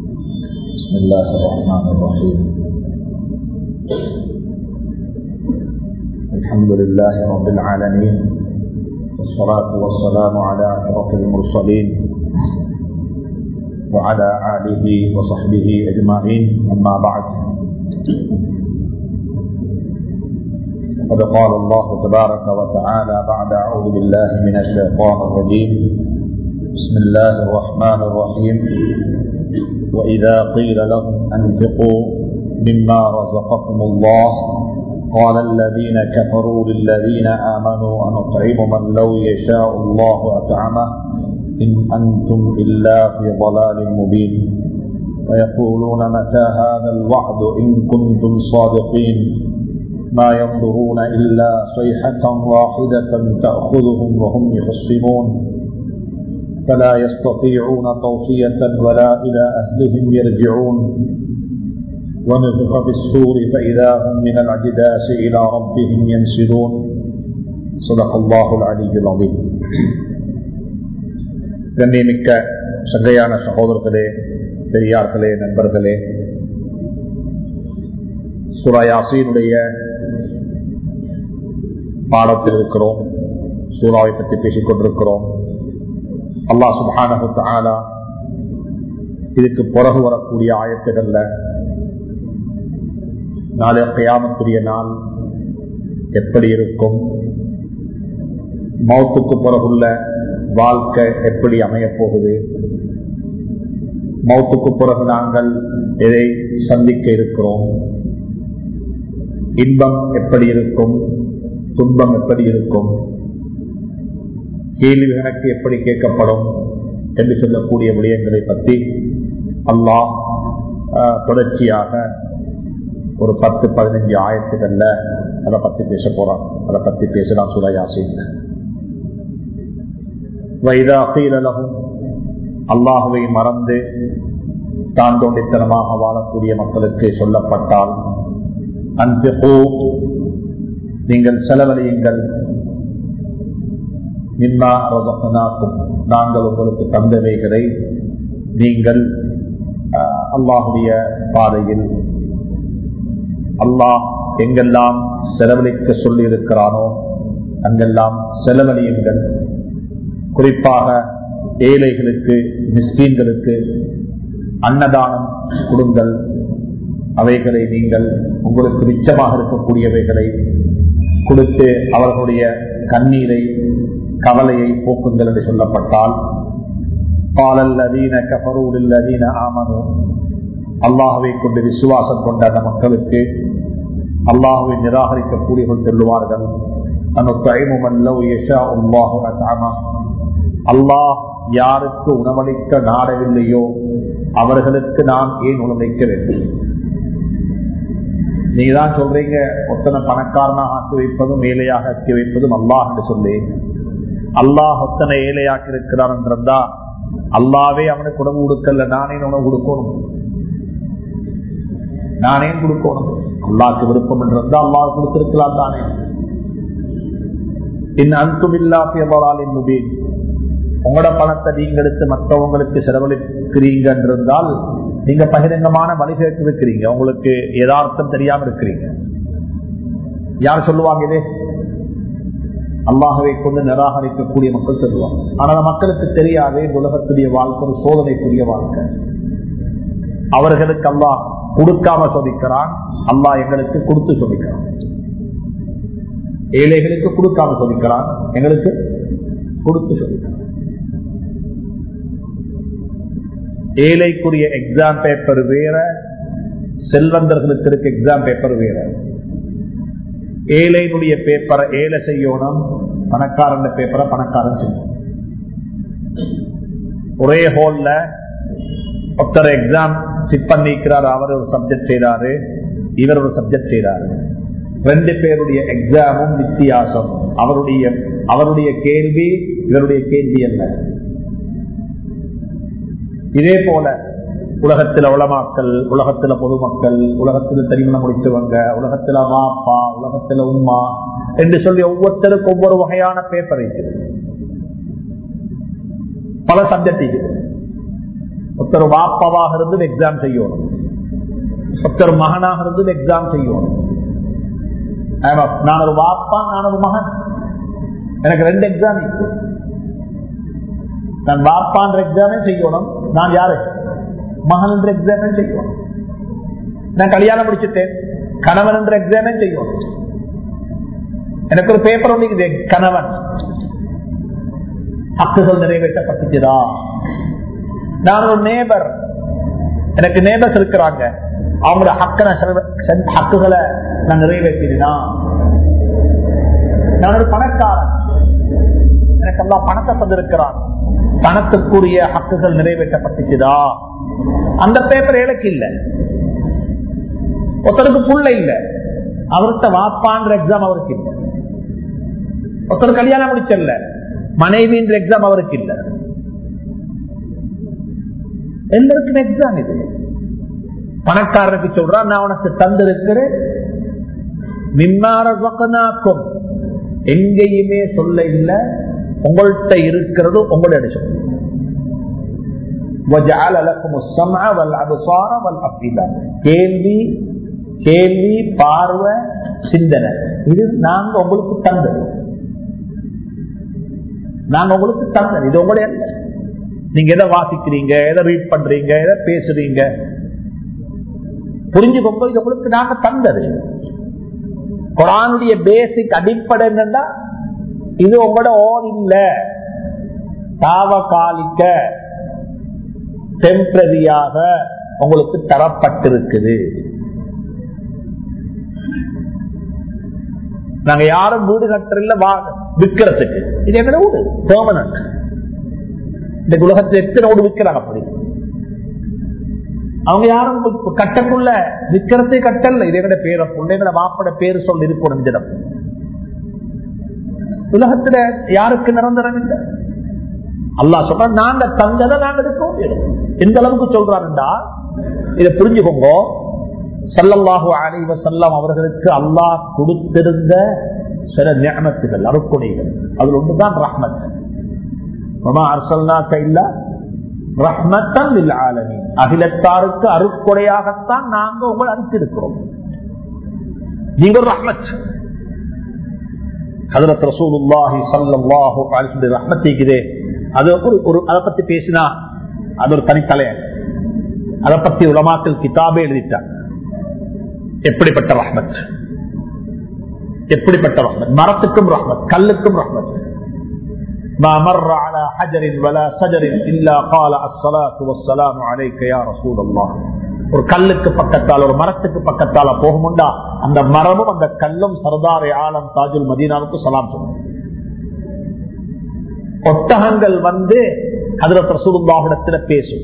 بسم الله الرحمن الرحيم الحمد لله رب العالمين والصلاة والسلام على أشرف المرسلين وعلى آله وصحبه أجمعين أما بعد وقد قال الله تبارك وتعالى بعد أعوذ بالله من الشيطان الرجيم بسم الله الرحمن الرحيم وإذا قيل لهم أنفقوا مما رزقكم الله قال الذين كفروا للذين آمنوا أنطعم من لو يشاء الله أطعمه إن أنتم إلا في ضلال مبين ويقولون متى هذا الوعد إن كنتم صادقين ما ينظرون إلا صيحة واحدة تأخذهم وهم يخصمون فلا يستطيعون توصية ولا إلى أهلهم يرجعون ونفخ في السور فإذا هم من الأجداس إلى ربهم ينسلون صدق الله العلي العظيم கண்ணியமிக்க சங்கையான சகோதரர்களே பெரியார்களே நண்பர்களே சூராயாசீனுடைய பாடத்தில் இருக்கிறோம் சூறாவை பற்றி பேசிக் கொண்டிருக்கிறோம் அல்லா சுபானகுத்த ஆலா இதுக்கு பிறகு வரக்கூடிய ஆயத்துகள்ல நாளை கையாமத்துரிய நாள் எப்படி இருக்கும் மௌத்துக்கு பிறகுள்ள வாழ்க்கை எப்படி அமையப் போகுது மௌத்துக்கு பிறகு நாங்கள் எதை சந்திக்க இருக்கிறோம் இன்பம் எப்படி இருக்கும் துன்பம் எப்படி இருக்கும் கேள்வி எனக்கு எப்படி கேட்கப்படும் என்று சொல்லக்கூடிய விடயங்களை பற்றி அல்லாஹ் தொடர்ச்சியாக ஒரு பத்து பதினஞ்சு ஆயிரத்துகள்ல அதை பத்தி பேச போறான் அதை பத்தி பேசலாம் சுரையாசி வைதாசீலகும் அல்லாஹுவை மறந்து தான் தோண்டித்தனமாக வாழக்கூடிய மக்களுக்கு சொல்லப்பட்டால் அந்த நீங்கள் செலவழியுங்கள் நின்னா ரசனாக்கும் நாங்கள் உங்களுக்கு தந்தவைகளை நீங்கள் அல்லாஹுடைய பாதையில் அல்லாஹ் எங்கெல்லாம் செலவழிக்க சொல்லி இருக்கிறானோ அங்கெல்லாம் செலவழியுங்கள் குறிப்பாக ஏழைகளுக்கு மிஸ்கீன்களுக்கு அன்னதானம் கொடுங்கள் அவைகளை நீங்கள் உங்களுக்கு மிச்சமாக இருக்கக்கூடியவைகளை கொடுத்து அவர்களுடைய கண்ணீரை கவலையை போக்குங்கள் என்று சொல்லப்பட்டால் பாலல்லதீன கபரூரில்லதீன ஆமனோ அல்லாஹுவை கொண்டு விசுவாசம் கொண்ட அந்த மக்களுக்கு அல்லாஹுவை நிராகரிக்கக்கூடியவர்கள் சொல்லுவார்கள் அல்லாஹ் யாருக்கு உணவளிக்க நாடவில்லையோ அவர்களுக்கு நாம் ஏன் உணவளிக்க வேண்டும் நீங்க தான் சொல்றீங்க ஒத்தனை பணக்காரனாக ஆக்கி வைப்பதும் ஏழையாக ஆக்கி வைப்பதும் அல்லாஹ் என்று சொல்லி அல்லாஹ் ஒத்தனை ஏழையாக்கி இருக்கிறான் என்றா அல்லாவே அவனுக்கு உணவு கொடுக்கல நானே உணவு கொடுக்கணும் நானே கொடுக்கணும் அல்லாக்கு விருப்பம் என்றா அல்லாஹ் கொடுத்திருக்கலாம் தானே இன் அன்புமில்லாப்பியவராலின் முபீன் உங்களோட பணத்தை நீங்க எடுத்து மற்றவங்களுக்கு செலவழிக்கிறீங்க என்றால் நீங்க பகிரங்கமான வழி சேர்த்து இருக்கிறீங்க உங்களுக்கு யதார்த்தம் தெரியாம இருக்கிறீங்க யார் சொல்லுவாங்க இதே அல்லாஹவை கொண்டு நிராகரிக்கக்கூடிய மக்கள் சொல்லுவாங்க ஆனால் மக்களுக்கு தெரியாது உலகத்துடைய வாழ்க்கை ஒரு சோதனைக்குரிய வாழ்க்கை அவர்களுக்கு அல்லாஹ் கொடுக்காம சோதிக்கிறான் அல்லாஹ் எங்களுக்கு கொடுத்து சோதிக்கிறான் ஏழைகளுக்கு கொடுக்காம சோதிக்கிறான் எங்களுக்கு கொடுத்து சோதிக்கிறான் ஏழைக்குரிய எக்ஸாம் பேப்பர் வேற செல்வந்தர்களுக்கு இருக்க எக்ஸாம் பேப்பர் வேற ஏழைனுடைய பேப்பரை ஏழை செய்யணும் பணக்காரன் பேப்பரை பணக்காரன் செய்யணும் ஒரே ஹோல்ல ஒருத்தர் எக்ஸாம் சிட் பண்ணிக்கிறார் அவர் ஒரு சப்ஜெக்ட் செய்யறாரு இவர் ஒரு சப்ஜெக்ட் செய்யறாரு ரெண்டு பேருடைய எக்ஸாமும் வித்தியாசம் அவருடைய அவருடைய கேள்வி இவருடைய கேள்வி என்ன இதே போல உலகத்துல உளமாக்கல் உலகத்துல பொதுமக்கள் உலகத்துல திருமணம் முடிச்சவங்க உலகத்துல அம்மா அப்பா உலகத்துல உமா என்று சொல்லி ஒவ்வொருத்தருக்கும் ஒவ்வொரு வகையான பேப்பர் இருக்குது பல சப்ஜெக்ட் இருக்குது ஒருத்தர் வாப்பாவாக இருந்து எக்ஸாம் செய்யணும் ஒருத்தர் மகனாக இருந்து எக்ஸாம் செய்யணும் ஆமா, நான் ஒரு வாப்பா நான் ஒரு மகன் எனக்கு ரெண்டு எக்ஸாம் இருக்கு நான் வாப்பான்ற எக்ஸாமே செய்யணும் நான் யாரு மகன் என்ற எக்ஸாமே செய்யணும் நான் கல்யாணம் முடிச்சுட்டேன் கணவன் என்ற எக்ஸாமே செய்யணும் எனக்கு ஒரு பேப்பர் ஒன்று இருக்குது கணவன் ஹக்குகள் நிறைவேற்றப்பட்டுச்சுதா நான் ஒரு நேபர் எனக்கு நேபர்ஸ் இருக்கிறாங்க அவங்களோட ஹக்க நான் செலவு- சென்- ஹக்குகளை நான் நிறைவேற்றினா நான் ஒரு பணக்காரன் எனக்கு எல்லாம் பணத்தை தந்திருக்கிறான் பணத்துக்குரிய ஹக்குகள் நிறைவேற்றப்பட்டுச்சுதா அந்த பேப்பர் எனக்கு இல்ல ஒருத்தருக்கு புள்ள இல்ல அவர்கிட்ட வாப்பான்ற எக்ஸாம் அவருக்கு இல்ல ஒருத்தர் கல்யாணம் முடிச்சல மனைவின்ற எக்ஸாம் அவருக்கு இல்ல எல்லாருக்கும் எக்ஸாம் இது பணக்காரருக்கு சொல்றான் நான் உனக்கு தந்திருக்கிறேன் மின்னாரக்கும் எங்கேயுமே சொல்ல இல்ல உங்கள்கிட்ட இருக்கிறது உங்களோட சொல்ல وَجَعَلَ لَكُمُ السَّمْعَ وَالْأَبْصَارَ وَالْأَفْئِدَةَ கேள்வி கேள்வி பார்வை சிந்தனை இது நாங்க உங்களுக்கு தந்தது நாங்க உங்களுக்கு தந்தது இது உங்களுடைய அல்ல. நீங்க எதை வாசிக்கிறீங்க எதை ரீட் பண்றீங்க எதை பேசுறீங்க புரிஞ்சுக்கோங்க இது உங்களுக்கு நாங்க தந்தது குரானுடைய பேசிக் அடிப்படை என்னன்னா இது உங்களோட ஓன் இல்ல தாவகாலிக்க டெம்பரரியாக உங்களுக்கு தரப்பட்டிருக்குது நாங்க யாரும் வீடு கட்டுறதுல வா- விக்கிறதுக்கு இது எங்கட வீடு பெர்மனன்ட் இந்த உலகத்தில் எத்தனை வீடு விற்கிறாங்க அப்படி அவங்க யாரும் இப்ப கட்டக்குள்ள விக்கிறதே கட்டல இது எங்கட பேர பிள்ளைங்கள வாப்பட பேரு சொல்லி இருக்கணும் இந்த இடம் உலகத்துல யாருக்கு நிரந்தரம் இல்லை அல்லாஹ் சொல்ற நாங்க தந்ததை நாங்க எடுக்க எந்த அளவுக்கு சொல்றாருண்டா இதை புரிஞ்சுக்கோங்க சல்லல்லாஹு அலைஹி வஸல்லம் அவர்களுக்கு அல்லாஹ் கொடுத்திருந்த சில நியமத்துகள் அருக்குணைகள் அதுல ஒன்றுதான் ரஹ்மத் வமா அர்சல்னாக இல்ல ரஹ்மத்தன் லில் ஆலமீன் அகிலத்தாருக்கு அருக்குடையாகத்தான் நாங்க உங்களை அனுப்பியிருக்கிறோம் நீங்க ஒரு ரஹ்மத் ஹதரத் ரசூலுல்லாஹி ஸல்லல்லாஹு அலைஹி வஸல்லம் ரஹ்மத் இருக்குது அது ஒரு ஒரு அதை பத்தி பேசினா அது ஒரு தனித்தலைய அதை பத்தி உலமாக்கள் கிதாபே எழுதிட்டாங்க எப்படிப்பட்ட ரஹ்மத் எப்படிப்பட்ட ரஹ்மத் மரத்துக்கும் ரஹ்மத் கல்லுக்கும் ரஹ்மத் ما مر على حجر ولا شجر الا قال الصلاه والسلام عليك يا رسول الله ஒரு கல்லுக்கு பக்கத்தால் ஒரு மரத்துக்கு பக்கத்தால போகுமுண்டா அந்த மரமும் அந்த கல்லும் சர்தார் ஆலம் தாஜுல் மதீனாவுக்கு சலாம் சொல்லும் ஒட்டகங்கள் வந்து அதுல பிரசுருந்தாவிடத்துல பேசும்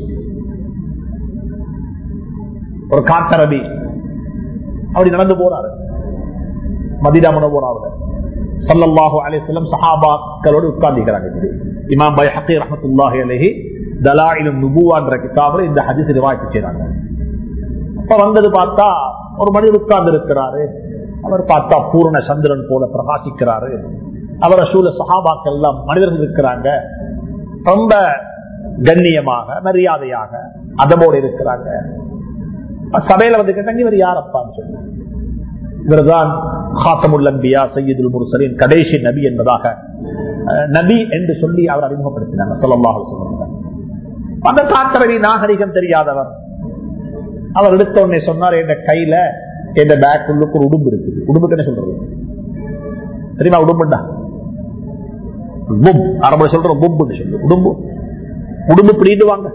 ஒரு காட்டரபி அப்படி நடந்து போறாரு மதினா முனவோராவில் சல்லல்லாஹு அலிஸ்லம் சஹாபாக்களோடு உட்கார்ந்துக்கிறாங்க இப்படி இமாம் பை ஹக்கி ரஹமத்துல்லாஹி அலஹி தலாயிலும் நுபுவான்ற கிதாபில் இந்த ஹதீஸ் ரிவாய்த்து செய்றாங்க அப்ப வந்தது பார்த்தா ஒரு மனிதர் உட்கார்ந்து இருக்கிறாரு அவர் பார்த்தா பூர்ண சந்திரன் போல பிரகாசிக்கிறாரு அவரை சூழ சகாபாக்கள் எல்லாம் மனிதர்கள் இருக்கிறாங்க ரொம்ப கண்ணியமாக மரியாதையாக அதமோடு இருக்கிறாங்க சபையில வந்து கேட்டாங்க இவர் யாரப்பான்னு சொல்லி இவர்தான் ஹாத்தமுல் அன்பியா சையீதுல் முர்சலின் கடைசி நபி என்பதாக அஹ், நபி என்று சொல்லி அவர் அறிமுகப்படுத்தினாங்க சொல்லமாக சொல்லுங்க அந்த காத்தரவி நாகரிகம் தெரியாதவர் அவர் எடுத்த உடனே சொன்னார் என் கையில என் பேக் உள்ளுக்கு ஒரு உடும்பு இருக்குது உடும்புக்கு என்ன சொல்றது தெரியுமா உடும்புண்டா புப் அரபுல சொல்ற புப்புன்னு சொல்லு உடும்பு உடும்பு பிடிடுவாங்க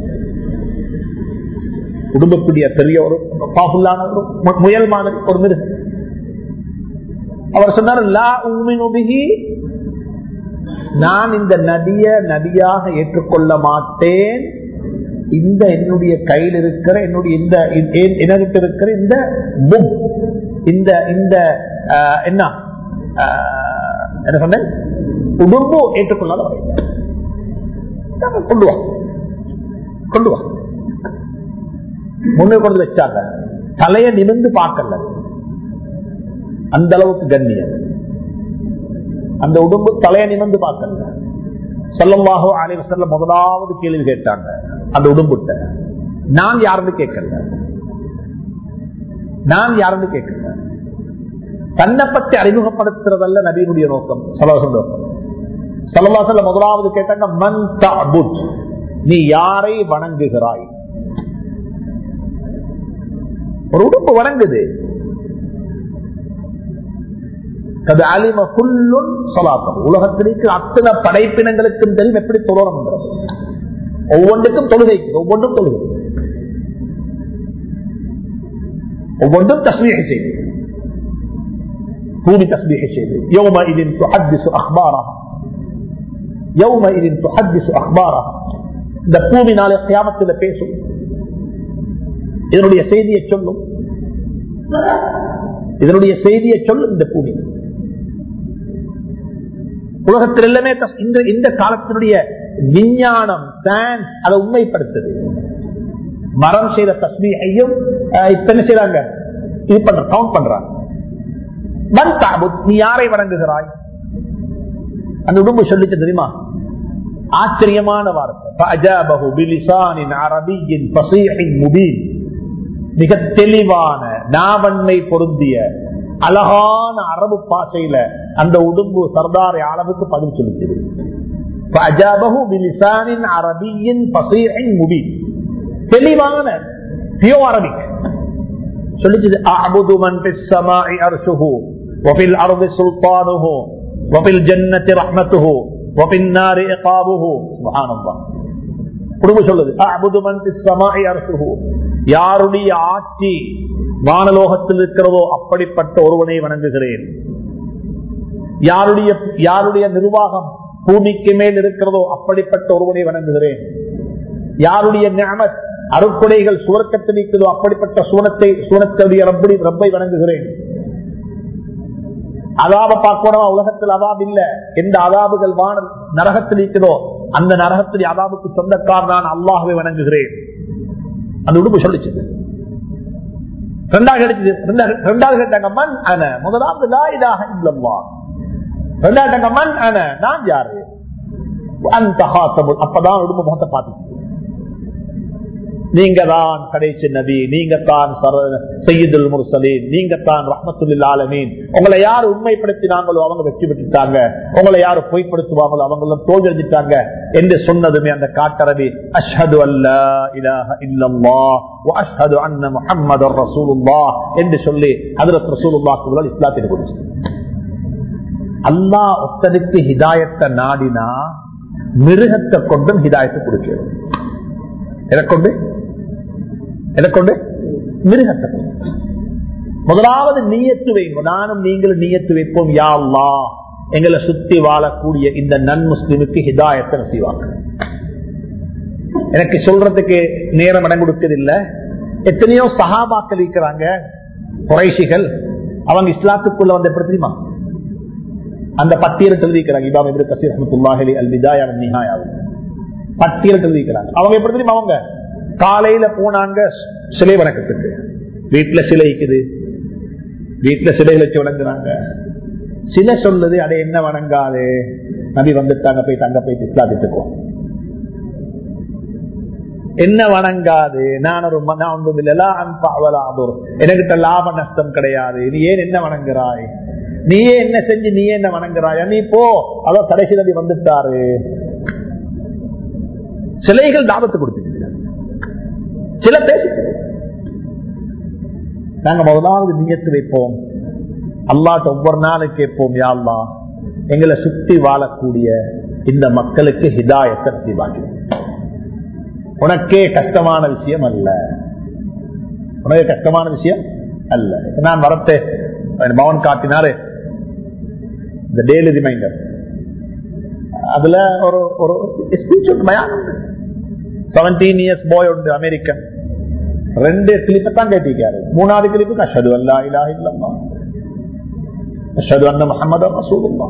உடும்பு பிடிய பெரிய ஒரு பாப்புலான ஒரு மு- முயல் மாதிரி ஒரு மிருகம் அவர் சொன்னார் லா உம்மினு பிஹி நான் இந்த நபிய நபியாக ஏற்றுக்கொள்ள மாட்டேன் இந்த என்னுடைய கையில் இருக்கிற என்னுடைய இந்த என்- எனக்கிட்ட இருக்கிற இந்த புக் இந்த இந்த ஆஹ், என்ன ஆஹ், என்ன சொன்னேன் உடும்பு ஏற்றுக்கொள்ளாத வரை. நாங்க கொண்டு வா கொண்டு வா முன்னே கொண்டு வச்சாங்க தலைய நிமிந்து பார்க்கல அந்த அளவுக்கு கண்ணியம் அந்த உடம்பு தலைய நிமிந்து பார்க்கல செல்லமாக அனைவர் செல்ல முதலாவது கேள்வி கேட்டாங்க அந்த உடும்புட்ட நான் யாருன்னு கேட்கல நான் யாருன்னு கேட்கல தன்னை பற்றி அறிமுகப்படுத்துறதல்ல நபீனுடைய நோக்கம் சலவாசம் நோக்கம் சலவாசல முதலாவது கேட்டாங்க மன் தஅபுத் நீ யாரை வணங்குகிறாய் ஒரு உடுப்பு வணங்குது கது அலிம குல்லுன் சொலாத்தம் உலகத்திற்கு அத்தனை படைப்பினங்களுக்கும் தெரியும் எப்படி தொழணும் ஒவ்வொன்றுக்கும் தொழுகைக்கு ஒவ்வொன்றும் தொழுகை ஒவ்வொன்றும் தஸ்மீக செய்து பூமி தஸ்மீக செய்து யோம இதின் துஹத்திசு அஹ்பாரா யோம இதின் துஹத்திசு அஹ்பாரா இந்த பூமி நாளை கியாமத்தில் பேசும் இதனுடைய செய்தியை சொல்லும் இதனுடைய செய்தியை சொல்லும் இந்த பூமி உலகத்தில் எல்லாமே தஸ்- இந்த இந்த காலத்தினுடைய விஞ்ஞானம் சயின்ஸ் அதை உண்மைப்படுத்துது மரம் செய்த தஸ்மீகையும் அஹ், இப்ப என்ன செய்யறாங்க இது பண்ற கவுண்ட் பண்றாங்க மன் தாபுத், நீ யாரை வணங்குகிறாய் அந்த உடம்பு சொல்லிட்டு தெரியுமா ஆச்சரியமான வார்த்தை فَأَجَابَهُ بِلِسَانٍ عَرَبِيٍّ فَصِيحٍ مُبِينٍ மிக தெளிவான நாவன்மை பொருந்திய அழகான அரபு பாசையில அந்த உடும்பு சர்தாரை அளவுக்கு பதில் செலுத்தியது فَأَجَابَهُ بِلِسَانٍ عَرَبِيٍّ فَصِيحٍ مُبِينٍ தெளிவான பியோ அரபிக் சொல்லிச்சது அஅபுது மன் ஃபிஸ் ஸமாஇ அர்ஷுஹு வஃபில் அர்தி சுல்தானுஹு வஃபில் ஜன்னதி ரஹ்மத்துஹு வஃபின் நாரி இகாபுஹு சுப்ஹானல்லாஹ் குடும்ப சொல்லுது அஅபுது மன் ஃபிஸ் ஸமாஇ அர்ஷுஹு யாருடைய ஆட்சி வானலோகத்தில் இருக்கிறதோ அப்படிப்பட்ட ஒருவனை வணங்குகிறேன் யாருடைய யாருடைய நிர்வாகம் பூமிக்கு மேல் இருக்கிறதோ அப்படிப்பட்ட ஒருவனை வணங்குகிறேன் யாருடைய ஞாமத் அருக்குடைகள் சுவர்க்கத்தில் இருக்கிறதோ அப்படிப்பட்ட சூனத்தை சூனத்துடைய ரப்படி ரப்பை வணங்குகிறேன் அதாப பார்க்கணுமா உலகத்தில் அதாப் இல்ல எந்த அதாபுகள் வான நரகத்தில் இருக்கிறதோ அந்த நரகத்தில் அதாபுக்கு சொந்தக்கார் நான் அல்லாஹுவை வணங்குகிறேன் அந்த உடுப்பு சொல்லிச்சு ரெண்டாவது கிடைச்சது ரெண்டா- ரெண்டாவது கேட்டாங்க மண் அன முதலாவது லா இலாஹ இல்லல்லாஹ் ரெண்டாவது கேட்டாங்க மண் அன நான் யாரு அந்த ஹாத்தபுல் அப்பதான் உடுப்பு முகத்தை பார்த்து நீங்க தான் கடைசி நபி நீங்க தான் செய்யுதுல் முர்சலீன் நீங்க தான் ரஹமத்துல்லில் ஆலமீன் உங்களை யார் உண்மைப்படுத்தினாங்களோ அவங்க வெற்றி பெற்றுட்டாங்க உங்களை யார் பொய்ப்படுத்துவாங்களோ அவங்களும் தோல்விட்டாங்க என்று சொன்னதுமே அந்த காட்டரவி அஷ்ஹது அல்லா இலாஹ இல்லல்லாஹ் வ அஷ்ஹது அன்ன முஹம்மதர் ரசூலுல்லாஹ் என்று சொல்லி ஹஜ்ரத் ரசூலுல்லாஹ்க்கு முதல் இஸ்லாத்தை கொடுத்து அல்லாஹ் ஒத்தனுக்கு ஹிதாயத்தை நாடினா மிருகத்தை கொண்டும் ஹிதாயத்தை கொடுக்கிறது எதை கொண்டு எதை கொண்டு மிருகத்தை கொண்டு. முதலாவது நீயத்து வைங்க நானும் நீங்களும் நீயத்து வைப்போம் யா அல்லாஹ் எங்களை சுத்தி வாழக்கூடிய இந்த நன் முஸ்லிமுக்கு ஹிதாயத்தை நசீவாக்க எனக்கு சொல்றதுக்கு நேரம் இடம் கொடுக்கறதில்லை எத்தனையோ சஹாபாக்கள் இருக்கிறாங்க குறைஷிகள் அவங்க இஸ்லாத்துக்குள்ள வந்து எப்படி தெரியுமா அந்த பட்டியலை தெரிவிக்கிறாங்க இபாம் இப்ரு கசீர் ரஹ்மத்துல்லாஹி அல் விதாயா வன் நிஹாயா பட்டியல் தெரிவிக்கிறாங்க அவங்க எப்படி தெரியுமா அவங்க காலையில போனாங்க சிலை வணக்கத்துக்கு வீட்டுல சிலை இருக்குது வீட்டுல சிலை வச்சு வணங்குறாங்க சிலை சொல்லுது அதை என்ன வணங்காது நபி வந்துட்டாங்க போய் தங்க போய் இஸ்லாத்துக்குவோம் என்ன வணங்காது நான் ஒரு ம- நான் ஒன்றும் இல்லை, லா அன்பா வலா அதுர். எனக்கிட்ட லாப நஷ்டம் கிடையாது நீ ஏன் என்ன வணங்குறாய் நீயே என்ன செஞ்சு நீ என்ன வணங்குறாய் நீ போ அதோ கடைசி நபி வந்துட்டாரு சிலைகள் தாபத்து கொடுத்துட்டு சில பேசி நாங்க முதலாவது நியத்து வைப்போம் அல்லாட்ட ஒவ்வொரு நாளும் கேட்போம் யா அல்லாஹ் எங்களை சுத்தி வாழக்கூடிய இந்த மக்களுக்கு ஹிதாயத்தை நசீபாக்கி உனக்கே கஷ்டமான விஷயம் அல்ல உனக்கு கஷ்டமான விஷயம் அல்ல இப்ப நான் வரத்தை மவன் காட்டினாரு இந்த டெய்லி ரிமைண்டர் அதுல ஒரு ஒரு ஸ்பீச் உண்டு பயான் உண்டு செவன்டீன் இயர்ஸ் பாய் உண்டு அமெரிக்கன் ரெண்டு கிளிப்பை தான் கேட்டிருக்காரு மூணாவது கிளிப்பு அஷது அல்லா இலா இல்லம்மா அஷது அண்ண முகமது ரசூலுல்லா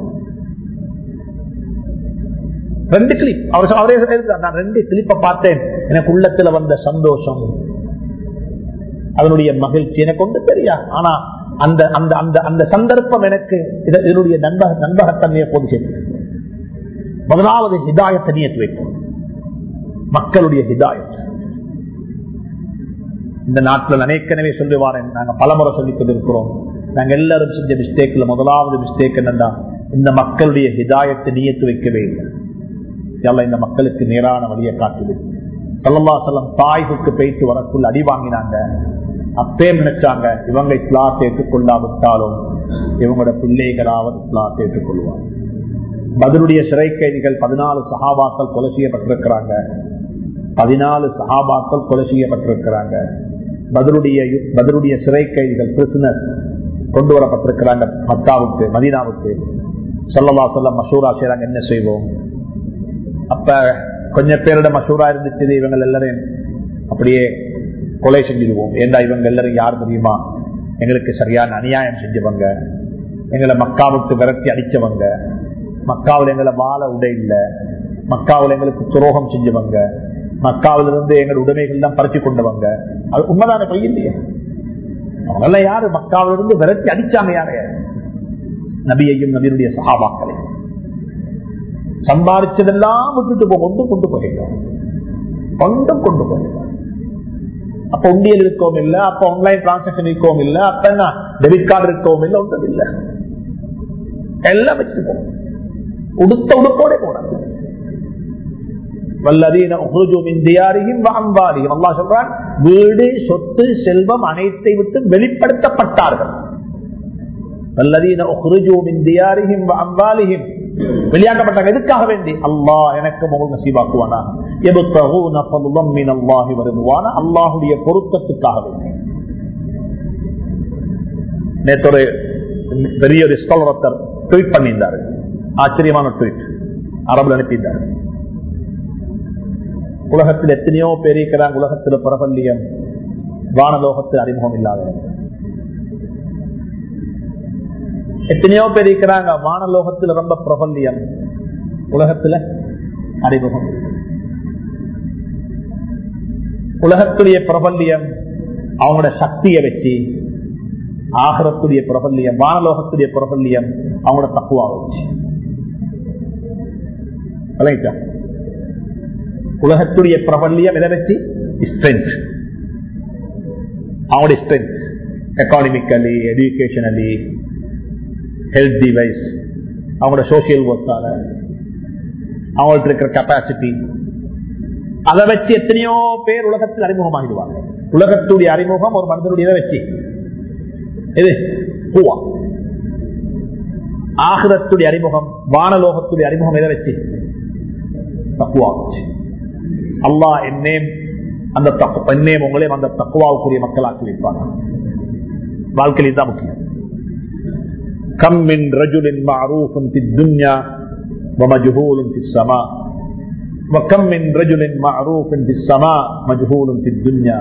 ரெண்டு கிளிப் அவர் சொ- அவரே எழுதுறார், நான் ரெண்டு கிளிப்பை பார்த்தேன் எனக்கு உள்ளத்துல வந்த சந்தோஷம் அதனுடைய மகிழ்ச்சி எனக்கு ஒன்று தெரியா ஆனா அந்த அந்த அந்த அந்த சந்தர்ப்பம் எனக்கு இத- இதனுடைய நண்பக நண்பகத்தன்மையை போது சேர்த்து முதலாவது ஹிதாயத்தை நியத்து வைப்போம் மக்களுடைய ஹிதாயத் இந்த நாட்டில் அநேக்கனவே சொல்லுவாரேன் நாங்க பலமுறை சொல்லிக் கொண்டிருக்கிறோம் நாங்க எல்லாரும் செஞ்ச மிஸ்டேக்ல முதலாவது மிஸ்டேக் என்னன்னா இந்த மக்களுடைய ஹிதாயத்தை நியத்து வைக்கவே இல்லை எல்லாம் இந்த மக்களுக்கு நேரான வழியை காட்டுது சல்லல்லா செல்லம் தாய்வுக்கு போயிட்டு வரக்குள்ள அடி வாங்கினாங்க அப்பே நினைச்சாங்க இவங்க இஸ்லாத்தை ஏற்றுக்கொள்ளாவிட்டாலும் இவங்களோட பிள்ளைகளாவது இஸ்லாத்தை ஏற்றுக்கொள்வாங்க பதிலுடைய சிறை கைதிகள் பதினாலு சகாபாக்கள் கொலை செய்யப்பட்டிருக்கிறாங்க பதினாலு சகாபாக்கள் கொலை செய்யப்பட்டிருக்கிறாங்க பதிலுடைய பதிலுடைய சிறை கைதிகள் பிரிசனர்ஸ் கொண்டு வரப்பட்டிருக்கிறாங்க மக்காவுக்கு மதீனாவுக்கு சொல்லவா சொல்ல மசூரா செய்யறாங்க என்ன செய்வோம் அப்ப கொஞ்சம் பேரோட மசூரா இருந்துச்சு இவங்க எல்லாரும் அப்படியே கொலை செஞ்சிருவோம் ஏண்டா இவங்க எல்லாரும் யார் தெரியுமா எங்களுக்கு சரியான அநியாயம் செஞ்சவங்க எங்களை மக்காவுக்கு விரட்டி அடிச்சவங்க மக்காவில் எங்களை வாழ உடை இல்லை மக்காவில் எங்களுக்கு துரோகம் செஞ்சவங்க மக்காவில இருந்து எங்கள் உடைமைகள் தான் பறிச்சு கொண்டவங்க அது உண்மைதான பொய் இல்லையா அவங்க யாரு மக்காவில இருந்து விரட்டி அடிச்சாங்க யாரைய நபியையும் நபியுடைய சகாபாக்களை சம்பாதிச்சதெல்லாம் விட்டுட்டு போ ஒன்றும் கொண்டு போகிறோம் ஒன்றும் கொண்டு போகிறோம் அப்ப உண்டியல் இருக்கவும் இல்ல அப்ப ஆன்லைன் டிரான்சாக்சன் இருக்கவும் இல்ல அப்ப என்ன டெபிட் கார்டு இருக்கவும் இல்ல ஒன்றும் இல்ல எல்லாம் வச்சுட்டு போகும் உடுத்த உடுப்போட போனாங்க வல்லதீன சொல்றான் வீடு சொத்து செல்வம் அனைத்தை விட்டு வெளிப்படுத்தப்பட்டார்கள் வல்லதீன அம்பாலியும் வெளியாக்கப்பட்டாங்க எதுக்காக வேண்டி அல்லாஹ் எனக்கு முகல் நசீபாக்குவானா வருவானா அல்லாஹுடைய பொருத்தத்துக்காக வேண்டி நேற்று ஒரு பெரிய ஒரு ஸ்காலர் ட்வீட் பண்ணியிருந்தாரு ஆச்சரியமான ட்வீட் அரபுல அனுப்பியிருந்தார் உலகத்தில் எத்தனையோ பேர் இருக்கிறாங்க உலகத்தில் பிரபல்யம் வானலோகத்தில் அறிமுகம் இல்லாத எத்தனையோ பேர் இருக்கிறாங்க வானலோகத்தில் ரொம்ப பிரபல்யம் உலகத்துல அறிமுகம் உலகத்துடைய பிரபல்யம் அவங்களோட சக்தியை வச்சு ஆகரத்துடைய பிரபல்யம் வானலோகத்துடைய பிரபல்யம் அவங்களோட தக்குவா வச்சு உலகத்துடைய பிரபல்யம் எதை வச்சு ஸ்ட்ரென்த் அவங்களுடைய ஸ்ட்ரென்த் எக்கானமிக்கலி எஜுகேஷனலி ஹெல்த் டிவைஸ் அவங்களோட சோசியல் ஒர்க்கால அவங்கள்ட்ட இருக்கிற கெப்பாசிட்டி அதை வச்சு எத்தனையோ பேர் உலகத்தில் அறிமுகமாகிடுவாங்க உலகத்துடைய அறிமுகம் ஒரு மனிதனுடைய இதை வச்சு இது பூவா ஆகிரத்துடைய அறிமுகம் வானலோகத்துடைய அறிமுகம் எதை வச்சு தக்குவா வச்சு அல்லா என்னேம் அந்த என்னேம் உங்களையும் அந்த தக்குவாவுக்குரிய மக்களாக்கி வைப்பாங்க வாழ்க்கையில் தான் முக்கியம் كم من رجل معروف في الدنيا ومجهول في السماء وكم من رجل معروف في السماء مجهول في الدنيا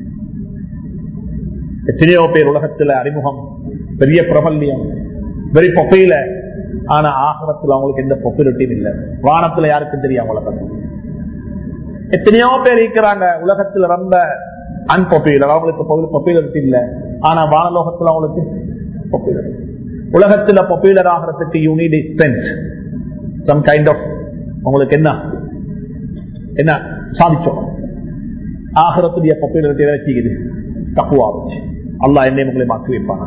எத்தனையோ பேர் உலகத்துல அறிமுகம் பெரிய பிரபல்யம் வெரி பொப்பையில ஆனா ஆகரத்துல அவங்களுக்கு எந்த பொப்பிலிட்டியும் இல்லை வானத்துல யாருக்கும் தெரியும் அவங்கள பத்தி எத்தனையோ பேர் இருக்கிறாங்க உலகத்துல ரொம்ப அன்பொப்பையிலர் அவங்களுக்கு பொப்பையிலிட்டி இல்லை ஆனா வானலோகத்துல அவங்களுக்கு பொப்பையிலர் உலகத்துல பாப்புலர் ஆகிறதுக்கு you need strength some kind of உங்களுக்கு என்ன என்ன சாதிச்சோம் ஆகிறத்துடைய பாப்புலரிட்டி வச்சுக்குது தப்புவா வச்சு அல்லா என்னை உங்களை மாற்றி வைப்பானா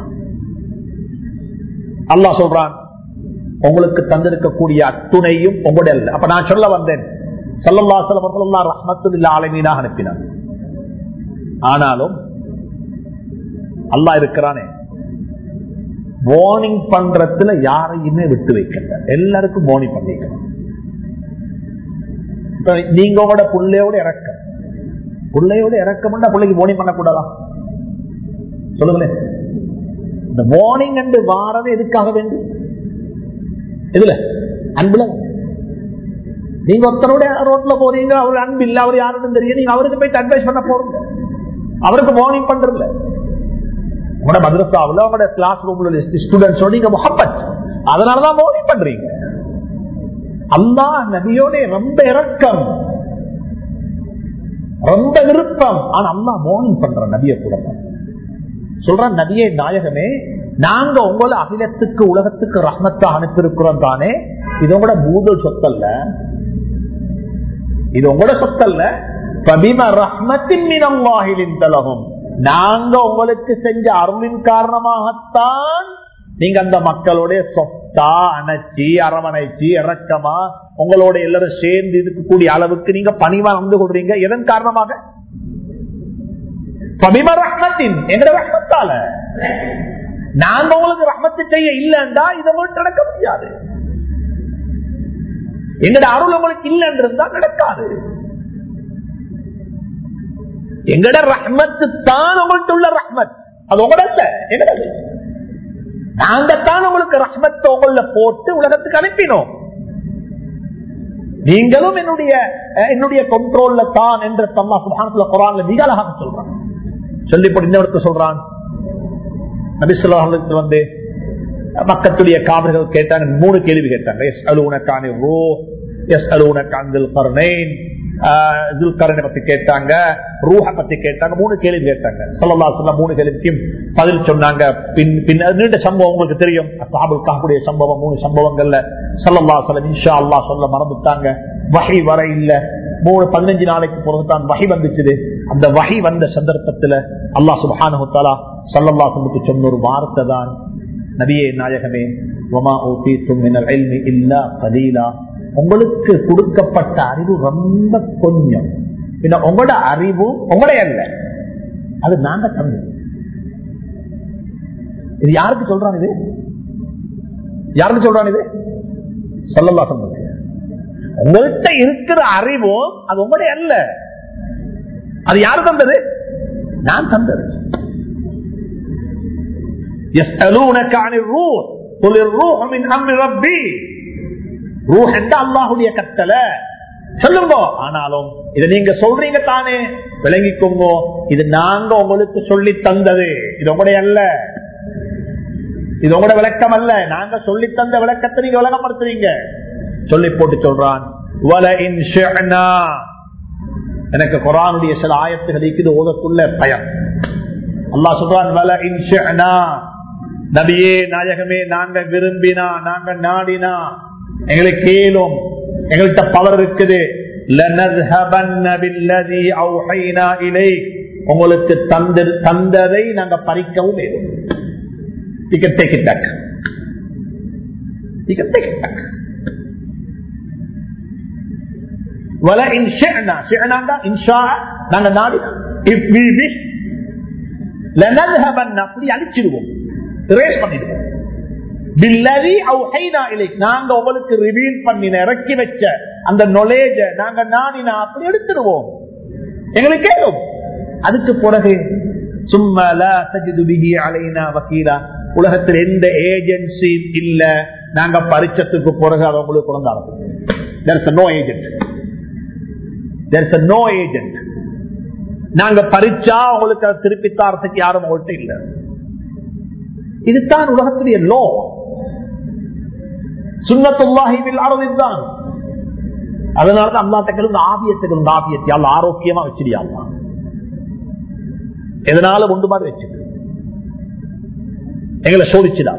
அல்லா சொல்றான் உங்களுக்கு தந்திருக்கக்கூடிய அத்துணையும் உங்களுடைய அல்ல அப்ப நான் சொல்ல வந்தேன் சல்லல்லா சல்லா ரஹமத்துல்லா ஆலமீனாக அனுப்பினார் ஆனாலும் அல்லா இருக்கிறானே வார்னிங் பண்றதுல யாரையுமே விட்டு வைக்கல எல்லாருக்கும் வார்னிங் பண்ணிக்கணும் நீங்க உங்களோட பிள்ளையோட இறக்கம் பிள்ளையோட இறக்கம் பிள்ளைக்கு வார்னிங் பண்ணக்கூடாதா சொல்லுங்களேன் இந்த வார்னிங் அண்டு வாரது எதுக்காக வேண்டும் இதுல அன்புல நீங்க ஒருத்தரோட ரோட்ல போறீங்க அவர் அன்பு இல்ல அவர் யாருன்னு தெரியும் நீங்க அவருக்கு போயிட்டு அட்வைஸ் பண்ண போறீங்க அவருக்கு வார்னிங் பண்றதில்ல உங்களோட மதரசாவில் உங்களோட கிளாஸ் ரூம்ல ஸ்டூடெண்ட்ஸோட நீங்க முகப்பத் அதனாலதான் மோடி பண்றீங்க அல்லா நபியோட ரொம்ப இறக்கம் ரொம்ப விருப்பம் ஆனா அல்லா மோர்னிங் பண்ற நபிய கூட சொல்ற நபியே நாயகமே நாங்க உங்களை அகிலத்துக்கு உலகத்துக்கு ரஹ்மத்தா அனுப்பியிருக்கிறோம் தானே இது உங்களோட பூதல் சொத்தல்ல இது உங்களோட சொத்தல்ல பபிம ரஹ்மத்தின் மினல்லாஹிலின் தலகும் நாங்க உங்களுக்கு செஞ்ச அருளின் காரணமாகத்தான் நீங்க அந்த மக்களுடைய சொத்தா அணைச்சி அரவணைச்சி இறக்கமா உங்களோட எல்லாரும் சேர்ந்து இருக்கக்கூடிய அளவுக்கு நீங்க பணிவா வந்து கொள்றீங்க எதன் காரணமாக பபிம ரஹ்மத்தின் எங்க ரஹ்மத்தால நாங்க உங்களுக்கு ரஹ்மத்து செய்ய இல்லைன்றா இதை உங்களுக்கு நடக்க முடியாது எங்கட அருள் உங்களுக்கு இல்லைன்றிருந்தா நடக்காது எங்கட ரஹ்மத்து தான் உங்கள்கிட்ட உள்ள ரஹ்மத் அது உங்களோட இல்ல எங்கட நாங்க தான் உங்களுக்கு ரஹ்மத்தை உங்கள போட்டு உலகத்துக்கு அனுப்பினோம் நீங்களும் என்னுடைய என்னுடைய கண்ட்ரோல்ல தான் என்ற தல்லா சுபானத்துல குரான்ல மிக அழகாக சொல்றான் சொல்லி போட்டு இந்த இடத்துல சொல்றான் நபிசுல்லாஹுக்கு வந்து மக்கத்துடைய காவல்கள் கேட்டாங்க மூணு கேள்வி கேட்டாங்க எஸ் அலுவனக்கான ரோ எஸ் அலுவனக்காந்தில் கருணைன் கருணை பத்தி கேட்டாங்க ரூஹ பத்தி கேட்டாங்க மூணு கேள்வி கேட்டாங்க சொல்லலா சொல்ல மூணு கேள்விக்கும் பதில் சொன்னாங்க பின் பின் நீண்ட சம்பவம் உங்களுக்கு தெரியும் சாபுக்காக்கூடிய சம்பவம் மூணு சம்பவங்கள்ல சொல்லல்லா சொல்ல இன்ஷா அல்லா சொல்ல மறந்துட்டாங்க வகை வர இல்ல மூணு பதினஞ்சு நாளைக்கு பிறகுதான் வகை வந்துச்சு அந்த வகை வந்த சந்தர்ப்பத்துல அல்லா சுபானுத்தாலா சொல்லல்லா சொல்லுக்கு சொன்ன ஒரு வார்த்தை தான் நபியே நாயகமே ஒமா ஓபி தும்மினல் இல்லா கலீலா உங்களுக்கு கொடுக்கப்பட்ட அறிவு ரொம்ப கொஞ்சம் பின்ன உங்களோட அறிவு உங்களுடைய அல்ல அது நாங்க தந்து இது யாருக்கு சொல்றான் இது யாருக்கு சொல்றான் இது சொல்லலா சொன்னது உங்கள்கிட்ட இருக்கிற அறிவும் அது உங்களுடைய அல்ல அது யாரு தந்தது நான் தந்தது يسألونك عن الروح قل الروح من أمر ربي روح என்ற அல்லாஹுடைய கட்டளை சொல்லுங்க ஆனாலும் இதை நீங்க சொல்றீங்க தானே விளங்கிக்கோங்க இது நாங்க உங்களுக்கு சொல்லி தந்தது இது உங்களுடைய அல்ல இது உங்களோட விளக்கம் அல்ல நாங்க சொல்லி தந்த விளக்கத்தை நீங்க விளக்கப்படுத்துறீங்க சொல்லி போட்டு சொல்றான் எனக்கு குரானுடைய சில ஆயத்துகள் இருக்குது ஓதக்குள்ள பயம் அல்லா சொல்றான் நபியே நாயகமே நாங்க விரும்பினா நாங்க நாடினா எங்களுக்கு கேளும் எங்கள்கிட்ட பவர் இருக்குது உங்களுக்கு தந்ததை நாங்க பறிக்கவும் வேணும் நாங்க நாடினா அப்படி அழிச்சிடுவோம் பண்ணிடுவோம் நாங்க உங்களுக்கு ரிவீல் பண்ணின இறக்கி வச்ச அந்த நொலேஜ நாங்க நாடினா அப்படி எடுத்துடுவோம் எங்களுக்கு கேளும் அதுக்கு பிறகு உலகத்தில் எந்த ஏஜென்சி இல்ல நாங்க பரிச்சத்துக்கு பிறகு அதை உங்களுக்கு கொண்டாடும் நோ ஏஜென்ட் நோ ஏஜென்ட் நாங்க பறிச்சா உங்களுக்கு அதை திருப்பி தாரத்துக்கு யாரும் உங்கள்கிட்ட இல்ல இதுதான் உலகத்துடைய லோ சுண்ணத்துல்லாஹிவில் ஆரோக்கியம் அதனாலதான் அல்லாத்தக்கள் ஆவியத்துக்கு ஆவியத்தை அல்ல ஆரோக்கியமா வச்சிருக்கா எதனால ஒன்று மாதிரி வச்சு எங்களை சோதிச்சுடா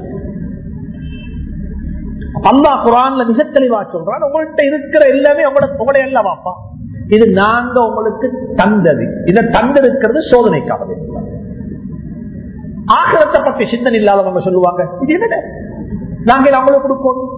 அல்லா குரான்ல மிக தெளிவா சொல்றான் உங்கள்கிட்ட இருக்கிற எல்லாமே உங்களோட உங்களுடைய அல்லவாப்பா இது நாங்க உங்களுக்கு தந்தது இதை தந்திருக்கிறது சோதனைக்காக ஆகிரத்தை பத்தி சிந்தனை இல்லாதவங்க சொல்லுவாங்க இது என்ன நாங்கள் அவங்களுக்கு கொடுக்கணும்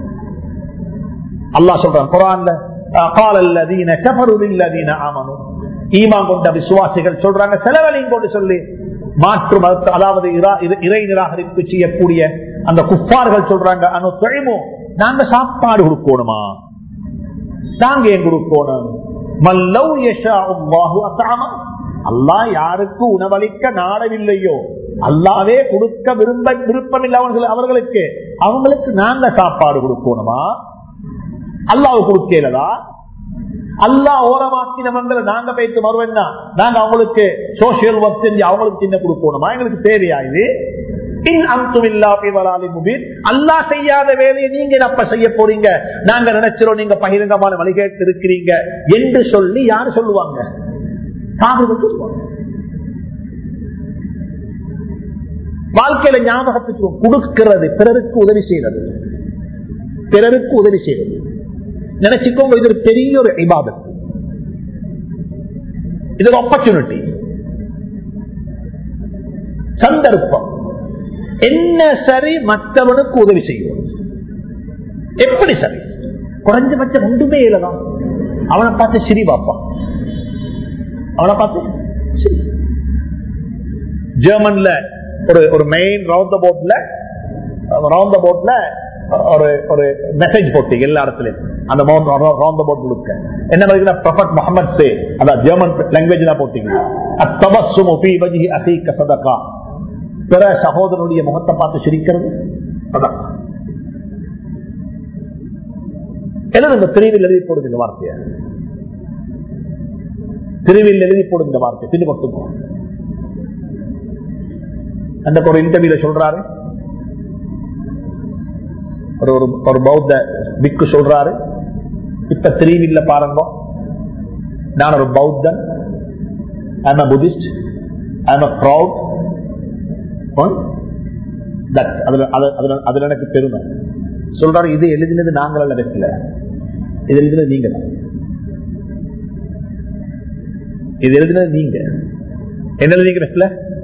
அல்லா சொல்றான் குரான்ல காலல்லதீன கபருதில்லதீன ஆமனும் ஈமான் கொண்ட விசுவாசிகள் சொல்றாங்க செலவழியும் கொண்டு சொல்லி மாற்று மதத்தை அதாவது இறை நிராகரிப்பு செய்யக்கூடிய அந்த குப்பார்கள் சொல்றாங்க அனு தொழிமோ நாங்க சாப்பாடு கொடுக்கணுமா நாங்க ஏன் கொடுக்கணும் மல்லவ் யஷா அல்லாஹு அத்தாமா அல்லாஹ் யாருக்கு உணவளிக்க நாடவில்லையோ அல்லாவே கொடுக்க விரும்ப விருப்பம் இல்லை அவர்களுக்கு அவங்களுக்கு நாங்க சாப்பாடு கொடுக்கணுமா அல்லாஹ் கொடுக்கலதா அல்லா ஓரமாக்கினவங்களை நாங்க போயிட்டு வருவேன்னா நாங்க அவங்களுக்கு சோசியல் ஒர்க் செஞ்சு அவங்களுக்கு சின்ன கொடுக்கணுமா எங்களுக்கு தேவையா இது அல்லா செய்யாத வேலையை நீங்க அப்ப செய்ய போறீங்க நாங்க நினைச்சிரோம் நீங்க பகிரங்கமான வழிகேட்டு இருக்கிறீங்க என்று சொல்லி யாரு சொல்லுவாங்க வாழ்க்கையில ஞாபகத்துக்கு கொடுக்கிறது பிறருக்கு உதவி செய்யறது பிறருக்கு உதவி செய்யறது நினைச்சுக்கோங்க இது ஒரு பெரிய ஒரு இபாதத்து இது ஒரு ஆப்பர்ச்சுனிட்டி சந்தர்ப்பம் என்ன சரி மற்றவனுக்கு உதவி செய்யும் எப்படி சரி குறைஞ்சபட்சம் ஒன்றுமே இல்லதான் அவனை பார்த்து சிரி பார்ப்பான் அவனை பார்த்து சிரி. ஜெர்மன்ல ஒரு ஒரு மெயின் ரவுண்ட் போட்ல ரவுண்ட் போட்ல ஒரு ஒரு மெசேஜ் போட்டீங்க எல்லா இடத்துலயும் அந்த ரவுண்ட் போட் கொடுக்க என்ன மாதிரி ப்ரொஃபட் முகமது சே அதான் ஜெர்மன் லாங்குவேஜ்ல போட்டீங்க அத்தபஸ்ஸுமு ஃபீ வஜ்ஹி அஸீக ஸதகா பிற சகோதரனுடைய முகத்தை பார்த்து சிரிக்கிறது சதகா எழுதுங்க திருவில் எழுதி போடுங்க இந்த வார்த்தையை திருவில் எழுதி போடுங்க இந்த வார்த்தை பின்னு மட்டுக்கும் அந்த ஒரு இன்டர்வியூல சொல்றாரு ஒரு ஒரு ஒரு பௌத்த பிக்கு சொல்றாரு இப்ப திருவில்ல பாருங்க நான் ஒரு பௌத்தன் I'm a Buddhist I'm a proud அதுல அதுல- அதுல எனக்கு பெருமை சொல்றாரு இது எழுதினது நாங்கள் அல்ல வெற்றில இது எழுதினது நீங்க தான் இது எழுதினது நீங்க என்ன எழுதிங்க வெற்றில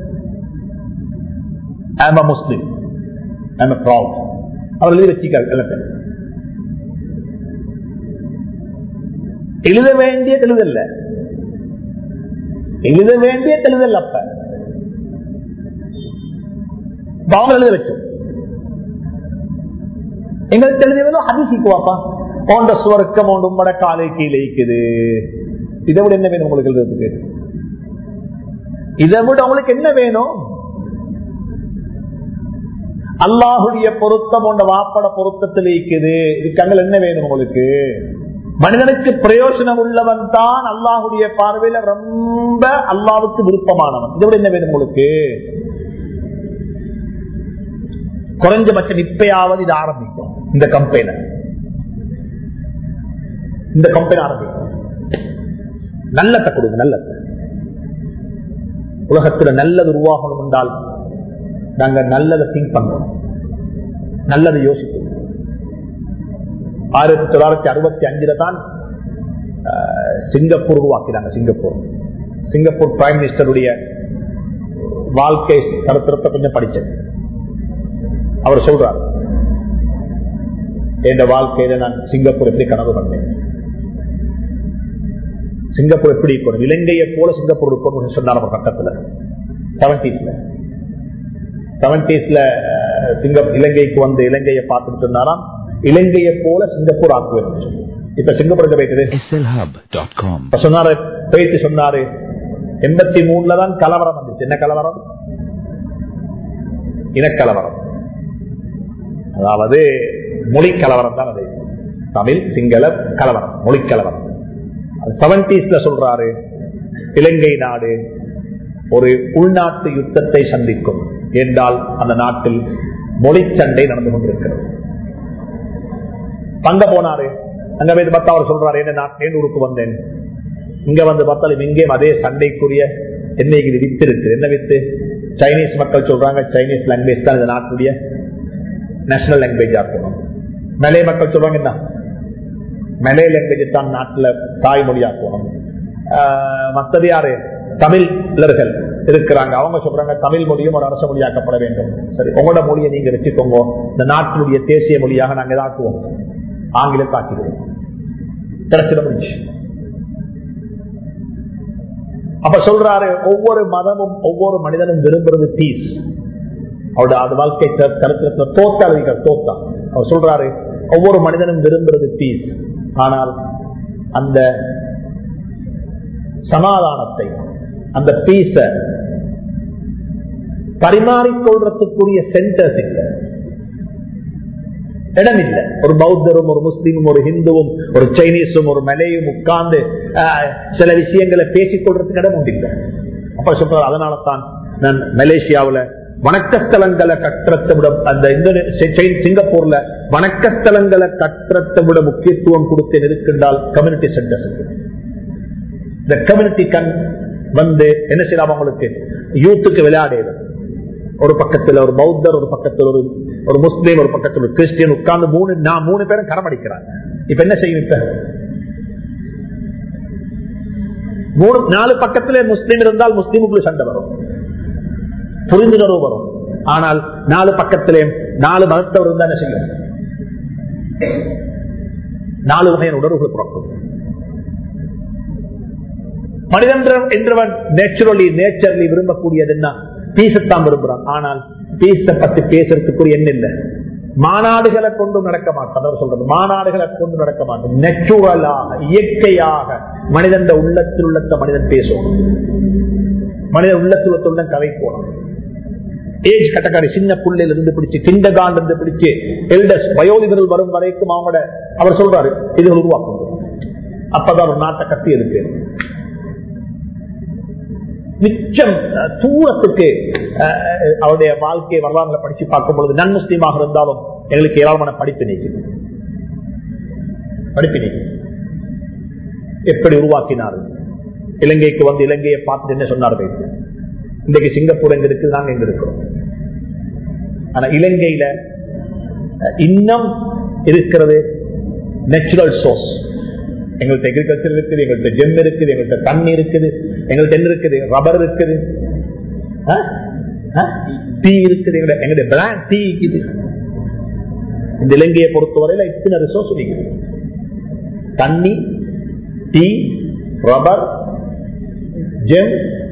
I'm a Muslim I'm a proud அவர் எழுதி வச்சிருக்காரு எல்லாத்தையும். எழுத வேண்டிய தெளிதல்ல எழுத வேண்டிய தெளிதல் அப்ப இப்ப அவங்க எழுத வச்சோம் எங்களுக்கு எழுதியவனும் அதிசிக்குவாப்பா போன்ற சுவர்க்கம் ஒன்று உம்மட காலை கீழே இருக்குது இதை விட என்ன வேணும் உங்களுக்கு எழுதுறதுக்கு இதை விட உங்களுக்கு என்ன வேணும் அல்லாஹுடைய பொருத்தம் உண்ட வாப்பட பொருத்தத்தில் இருக்குது இதுக்கங்கள் என்ன வேணும் உங்களுக்கு மனிதனுக்கு பிரயோஜனம் உள்ளவன் தான் அல்லாஹுடைய பார்வையில ரொம்ப அல்லாவுக்கு விருப்பமானவன் இதை விட என்ன வேணும் உங்களுக்கு குறைஞ்சபட்சம் இப்பயாவது இது ஆரம்பிக்கும் இந்த கம்பெனி இந்த கம்பெனி ஆரம்பிக்கும் நல்லத்தை கொடுங்க நல்லத்தை உலகத்துல நல்லது உருவாகணும் என்றால் நாங்க நல்லதை திங்க் பண்றோம் நல்லதை யோசிப்போம் ஆயிரத்தி தொள்ளாயிரத்தி அறுபத்தி அஞ்சுல தான் அஹ், சிங்கப்பூர் உருவாக்கினாங்க சிங்கப்பூர் சிங்கப்பூர் பிரைம் மினிஸ்டருடைய வாழ்க்கை சரித்திரத்தை கொஞ்சம் படிச்சேன் அவர் சொல்றார் என் வாழ்க்கையில நான் சிங்கப்பூர் எப்படி கனவு பண்ணேன் சிங்கப்பூர் எப்படி இருக்கணும் இலங்கையை போல சிங்கப்பூர் இருக்கணும்னு சொன்னார் நம்ம பக்கத்துல செவன்டிஸ்ல செவன்டிஸ்ல சிங்கப்பூர் இலங்கைக்கு வந்து இலங்கையை பார்த்துட்டு சொன்னாராம் இலங்கையை போல சிங்கப்பூர் ஆக்குவேன் இப்ப சிங்கப்பூருக்கு போயிட்டு slhub.com. இப்ப சொன்னாரு பேச்சு சொன்னாரு எண்பத்தி மூணுல தான் கலவரம் வந்துச்சு என்ன கலவரம் இனக்கலவரம் அதாவது மொழி கலவரம் தான் அது தமிழ் சிங்கள கலவரம் மொழி கலவரம் செவன்டிஸ்ல சொல்றாரு இலங்கை நாடு ஒரு உள்நாட்டு யுத்தத்தை சந்திக்கும் என்றால் அந்த நாட்டில் மொழி சண்டை நடந்து கொண்டிருக்கிறது தங்க போனாரு அங்க போய் பார்த்தா அவர் சொல்றாரு என்ன நான் ஏன் ஊருக்கு வந்தேன் இங்க வந்து பார்த்தாலும் இங்கேயும் அதே சண்டைக்குரிய என்னைக்கு இது வித்து இருக்கு என்ன வித்து சைனீஸ் மக்கள் சொல்றாங்க சைனீஸ் லாங்குவேஜ் தான் இந்த நாட்டுடைய நேஷனல் லாங்குவேஜா இருக்கணும் மலே மக்கள் சொல்றாங்க என்ன மலே லாங்குவேஜ் தான் நாட்டுல தாய்மொழியாக்கணும் ஆஹ் மத்தது யாரு தமிழர்கள் இருக்கிறாங்க அவங்க சொல்றாங்க தமிழ் மொழியும் ஒரு அரச மொழியாக்கப்பட வேண்டும் சரி உங்களோட மொழியை நீங்க வச்சுக்கோங்க இந்த நாட்டினுடைய தேசிய மொழியாக நாங்க இதாக்குவோம் ஆங்கிலத்தை ஆக்கிடுவோம் கிடைச்சிட முடிச்சு அப்ப சொல்றாரு ஒவ்வொரு மதமும் ஒவ்வொரு மனிதனும் விரும்புறது பீஸ் அவருடைய அது வாழ்க்கை க- கருத்துல தோத்த அறிவிக்கிற தோத்தா அவர் சொல்றாரு ஒவ்வொரு மனிதனும் விரும்புறது பீஸ் ஆனால் அந்த சமாதானத்தை அந்த பீஸ பரிமாறிக்கொள்றதுக்குரிய சென்டர்ஸ் இல்லை இடம் இல்லை ஒரு பௌத்தரும் ஒரு முஸ்லீமும் ஒரு ஹிந்துவும் ஒரு சைனீஸும் ஒரு மலையும் உட்கார்ந்து ஆஹ், சில விஷயங்களை பேசிக் கொள்றதுக்கு இடம் உண்டில்லை அப்ப சொல்றாரு அதனால தான் நான் மலேசியாவுல வணக்கத்தலங்களை கற்றத்தை விட அந்த இந்தோனே- சை- சிங்கப்பூர்ல வணக்கத்தலங்களை கற்றத்தை விட முக்கியத்துவம் கொடுத்து இருக்கின்றால் கம்யூனிட்டி சென்டர்ஸ் இந்த கம்யூனிட்டி கண் வந்து என்ன செய்யலாம் அவங்களுக்கு யூத்துக்கு விளையாடுது ஒரு பக்கத்துல ஒரு பௌத்தர் ஒரு பக்கத்துல ஒரு ஒரு முஸ்லீம் ஒரு பக்கத்துல ஒரு கிறிஸ்டியன் உட்கார்ந்து மூணு நான் மூணு பேரும் கரம் அடிக்கிறாங்க இப்ப என்ன செய்யும் இப்ப மூணு நாலு பக்கத்திலே முஸ்லீம் இருந்தால் முஸ்லீமுக்குள்ள சண்டை வரும் புரிந்துணர்வு வரும் ஆனால் நாலு பக்கத்திலே நாலு மதத்தவர் இருந்தா என்ன செய்யும் நாலு வகையான உணர்வுகள் பிறக்கும் மனிதன் என்றவன் நேச்சுரலி நேச்சர்லி விரும்பக்கூடியது என்ன பீசத்தான் விரும்புறான் ஆனால் பீச பத்தி பேசுறதுக்குரிய என்ன இல்லை மாநாடுகளை கொண்டு நடக்க மாட்டான் சொல்றது மாநாடுகளை கொண்டு நடக்க மாட்டோம் நெச்சுரலாக இயற்கையாக மனிதன் உள்ளத்தில் உள்ளத்த மனிதன் பேசும் மனிதன் உள்ளத்தில் உள்ளத்துடன் கதை போனோம் ஏஜ் கட்டக்காரி சின்ன புள்ளையில இருந்து பிடிச்சு கிண்டகாண்ட் இருந்து பிடிச்சு எல்டர்ஸ் வயோதிகர்கள் வரும் வரைக்கும் அவங்களோட அவர் சொல்றாரு இதுகள் உருவாக்கும் அப்பதான் ஒரு நாட்டை கட்டி இருக்கு மிச்சம் தூரத்துக்கு அவருடைய வாழ்க்கை வரலாறுகளை படிச்சு பார்க்கும் பொழுது நன் முஸ்லீமாக இருந்தாலும் எங்களுக்கு ஏராளமான படிப்பு நீக்குது படிப்பு நீக்குது எப்படி உருவாக்கினார் இலங்கைக்கு வந்து இலங்கையை பார்த்துட்டு என்ன சொன்னார் வைத்து இன்றைக்கு சிங்கப்பூர் எங்க இருக்கு நாங்க எங்க இருக்கிறோம் ஆனா இலங்கையில இன்னும் இருக்கிறது நேச்சுரல் சோர்ஸ் எங்கள்கிட்ட அக்ரிகல்ச்சர் இருக்குது எங்கள்கிட்ட ஜெம் இருக்குது எங்கள்கிட்ட தண்ணி இருக்குது எங்கள்கிட்ட என்ன இருக்குது ரப்பர் இருக்குது டீ இருக்குது எங்களுடைய பிராண்ட் டீ இருக்குது இந்த இலங்கையை பொறுத்தவரையில இத்தனை ரிசோர்ஸ் இருக்குது தண்ணி டீ ரப்பர் ஜெம்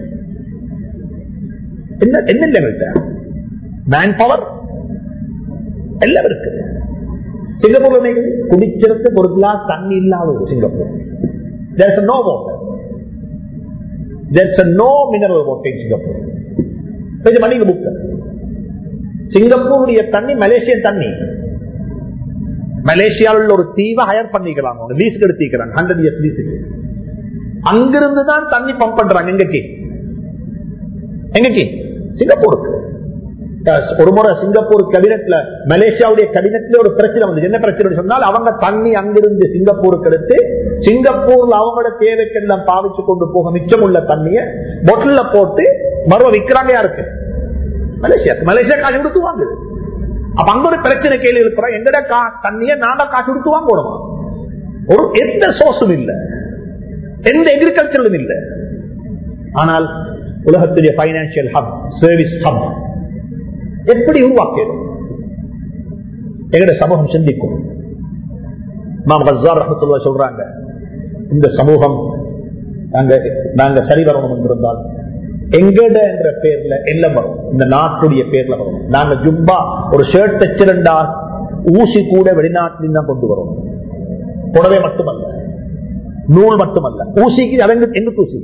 என்ன என்ன இல்லை எங்கள்கிட்ட மேன் பவர் எல்லாம் இருக்குது சிங்கப்பூர்ல குடிச்சிடத்துக்கு ஒரு கிளாஸ் தண்ணி இல்லாத ஒரு Singapore there's no water there's no mineral water in Singapore கொஞ்சம் மணிக்கு புக் சிங்கப்பூருடைய தண்ணி மலேசியன் தண்ணி மலேசியாவில் ஒரு தீவை ஹயர் பண்ணிக்கலாம் அவங்க லீஸ்க்கு எடுத்திக்கிறாங்க ஹண்ட்ரட் இயர்ஸ் லீஸுக்கு அங்கிருந்து தான் தண்ணி பம்ப் பண்றாங்க எங்கக்கு எங்கக்கு சிங்கப்பூருக்கு ஒரு முறை சிங்கப்பூர் கேபினெட்ல மலேசியாவுடைய கேபினெட்ல ஒரு பிரச்சனை வந்து என்ன பிரச்சனை சொன்னால் அவங்க தண்ணி அங்கிருந்து சிங்கப்பூருக்கு எடுத்து சிங்கப்பூர்ல அவங்களோட தேவைக்கெல்லாம் பாவிச்சு கொண்டு போக மிச்சம் உள்ள தண்ணிய பொட்டில போட்டு மறுவ விற்கிறாங்க யாருக்கு மலேசியா மலேசியா காசு கொடுத்து வாங்குது அப்ப அங்க ஒரு பிரச்சனை கேள்வி இருக்கிறோம் எங்கட தண்ணிய நாங்க காசு கொடுத்து வாங்கணுமா ஒரு எந்த சோர்ஸும் இல்லை எந்த எக்ரிகல்ச்சரும் இல்லை ஆனால் உலகத்துடைய பைனான்சியல் ஹப் சர்வீஸ் ஹப் எப்படி உருவாக்கிடும் எங்கட சமூகம் சிந்திக்கும் நாம் ஹசார் ரஹத்துல்லா சொல்றாங்க இந்த சமூகம் நாங்க நாங்க சரி வரணும் இருந்தால் எங்கட என்ற பேர்ல எல்லாம் வரும் இந்த நாட்டுடைய பேர்ல வரும் நாங்க ஜுப்பா ஒரு ஷர்ட் தச்சிருந்தா ஊசி கூட வெளிநாட்டில் தான் கொண்டு வரும் புடவை மட்டுமல்ல நூல் மட்டுமல்ல ஊசிக்கு அது எங்க தூசி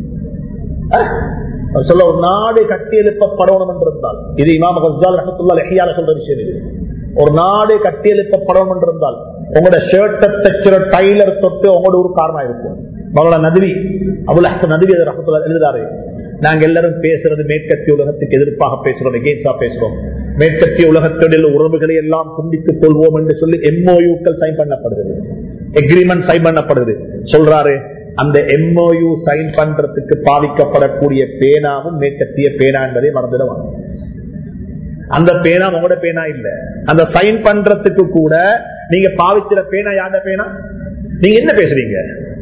சொல்ல ஒரு நாடு கட்டி எழுப்பப்படணும் என்றிருந்தால் இது இமாம ஹசால் ரஹத்துல்லா லஹியால சொல்ற விஷயம் இது ஒரு நாடு கட்டி எழுப்பப்படணும் என்றிருந்தால் உங்களோட ஷர்ட்டை தச்சுற டைலர் தொட்டு உங்களோட ஒரு காரணம் இருக்கும் மகள நதுவி அபுல் ஹசன் நதுவி ரஹத்துல்லா எழுதுறாரு நாங்க எல்லாரும் பேசுறது மேற்கத்திய உலகத்துக்கு எதிர்ப்பாக பேசுறோம் எகேன்ஸ்டா பேசுறோம் மேற்கத்திய உலகத்துடைய உறவுகளை எல்லாம் துண்டித்துக் கொள்வோம் என்று சொல்லி எம்ஓயூக்கள் சைன் பண்ணப்படுகிறது எக்ரிமெண்ட் சைன் பண்ணப்படுது சொல்றாரு அந்த எம்ஓயு சைன் பண்றதுக்கு பாதிக்கப்படக்கூடிய பேனாவும் மேற்கத்திய பேனா என்பதை மறந்துடுவாங்க அந்த பேனா உங்களோட பேனா இல்ல அந்த சைன் பண்றதுக்கு கூட நீங்க பாவிக்கிற பேனா யாண்ட பேனா நீங்க என்ன பேசுறீங்க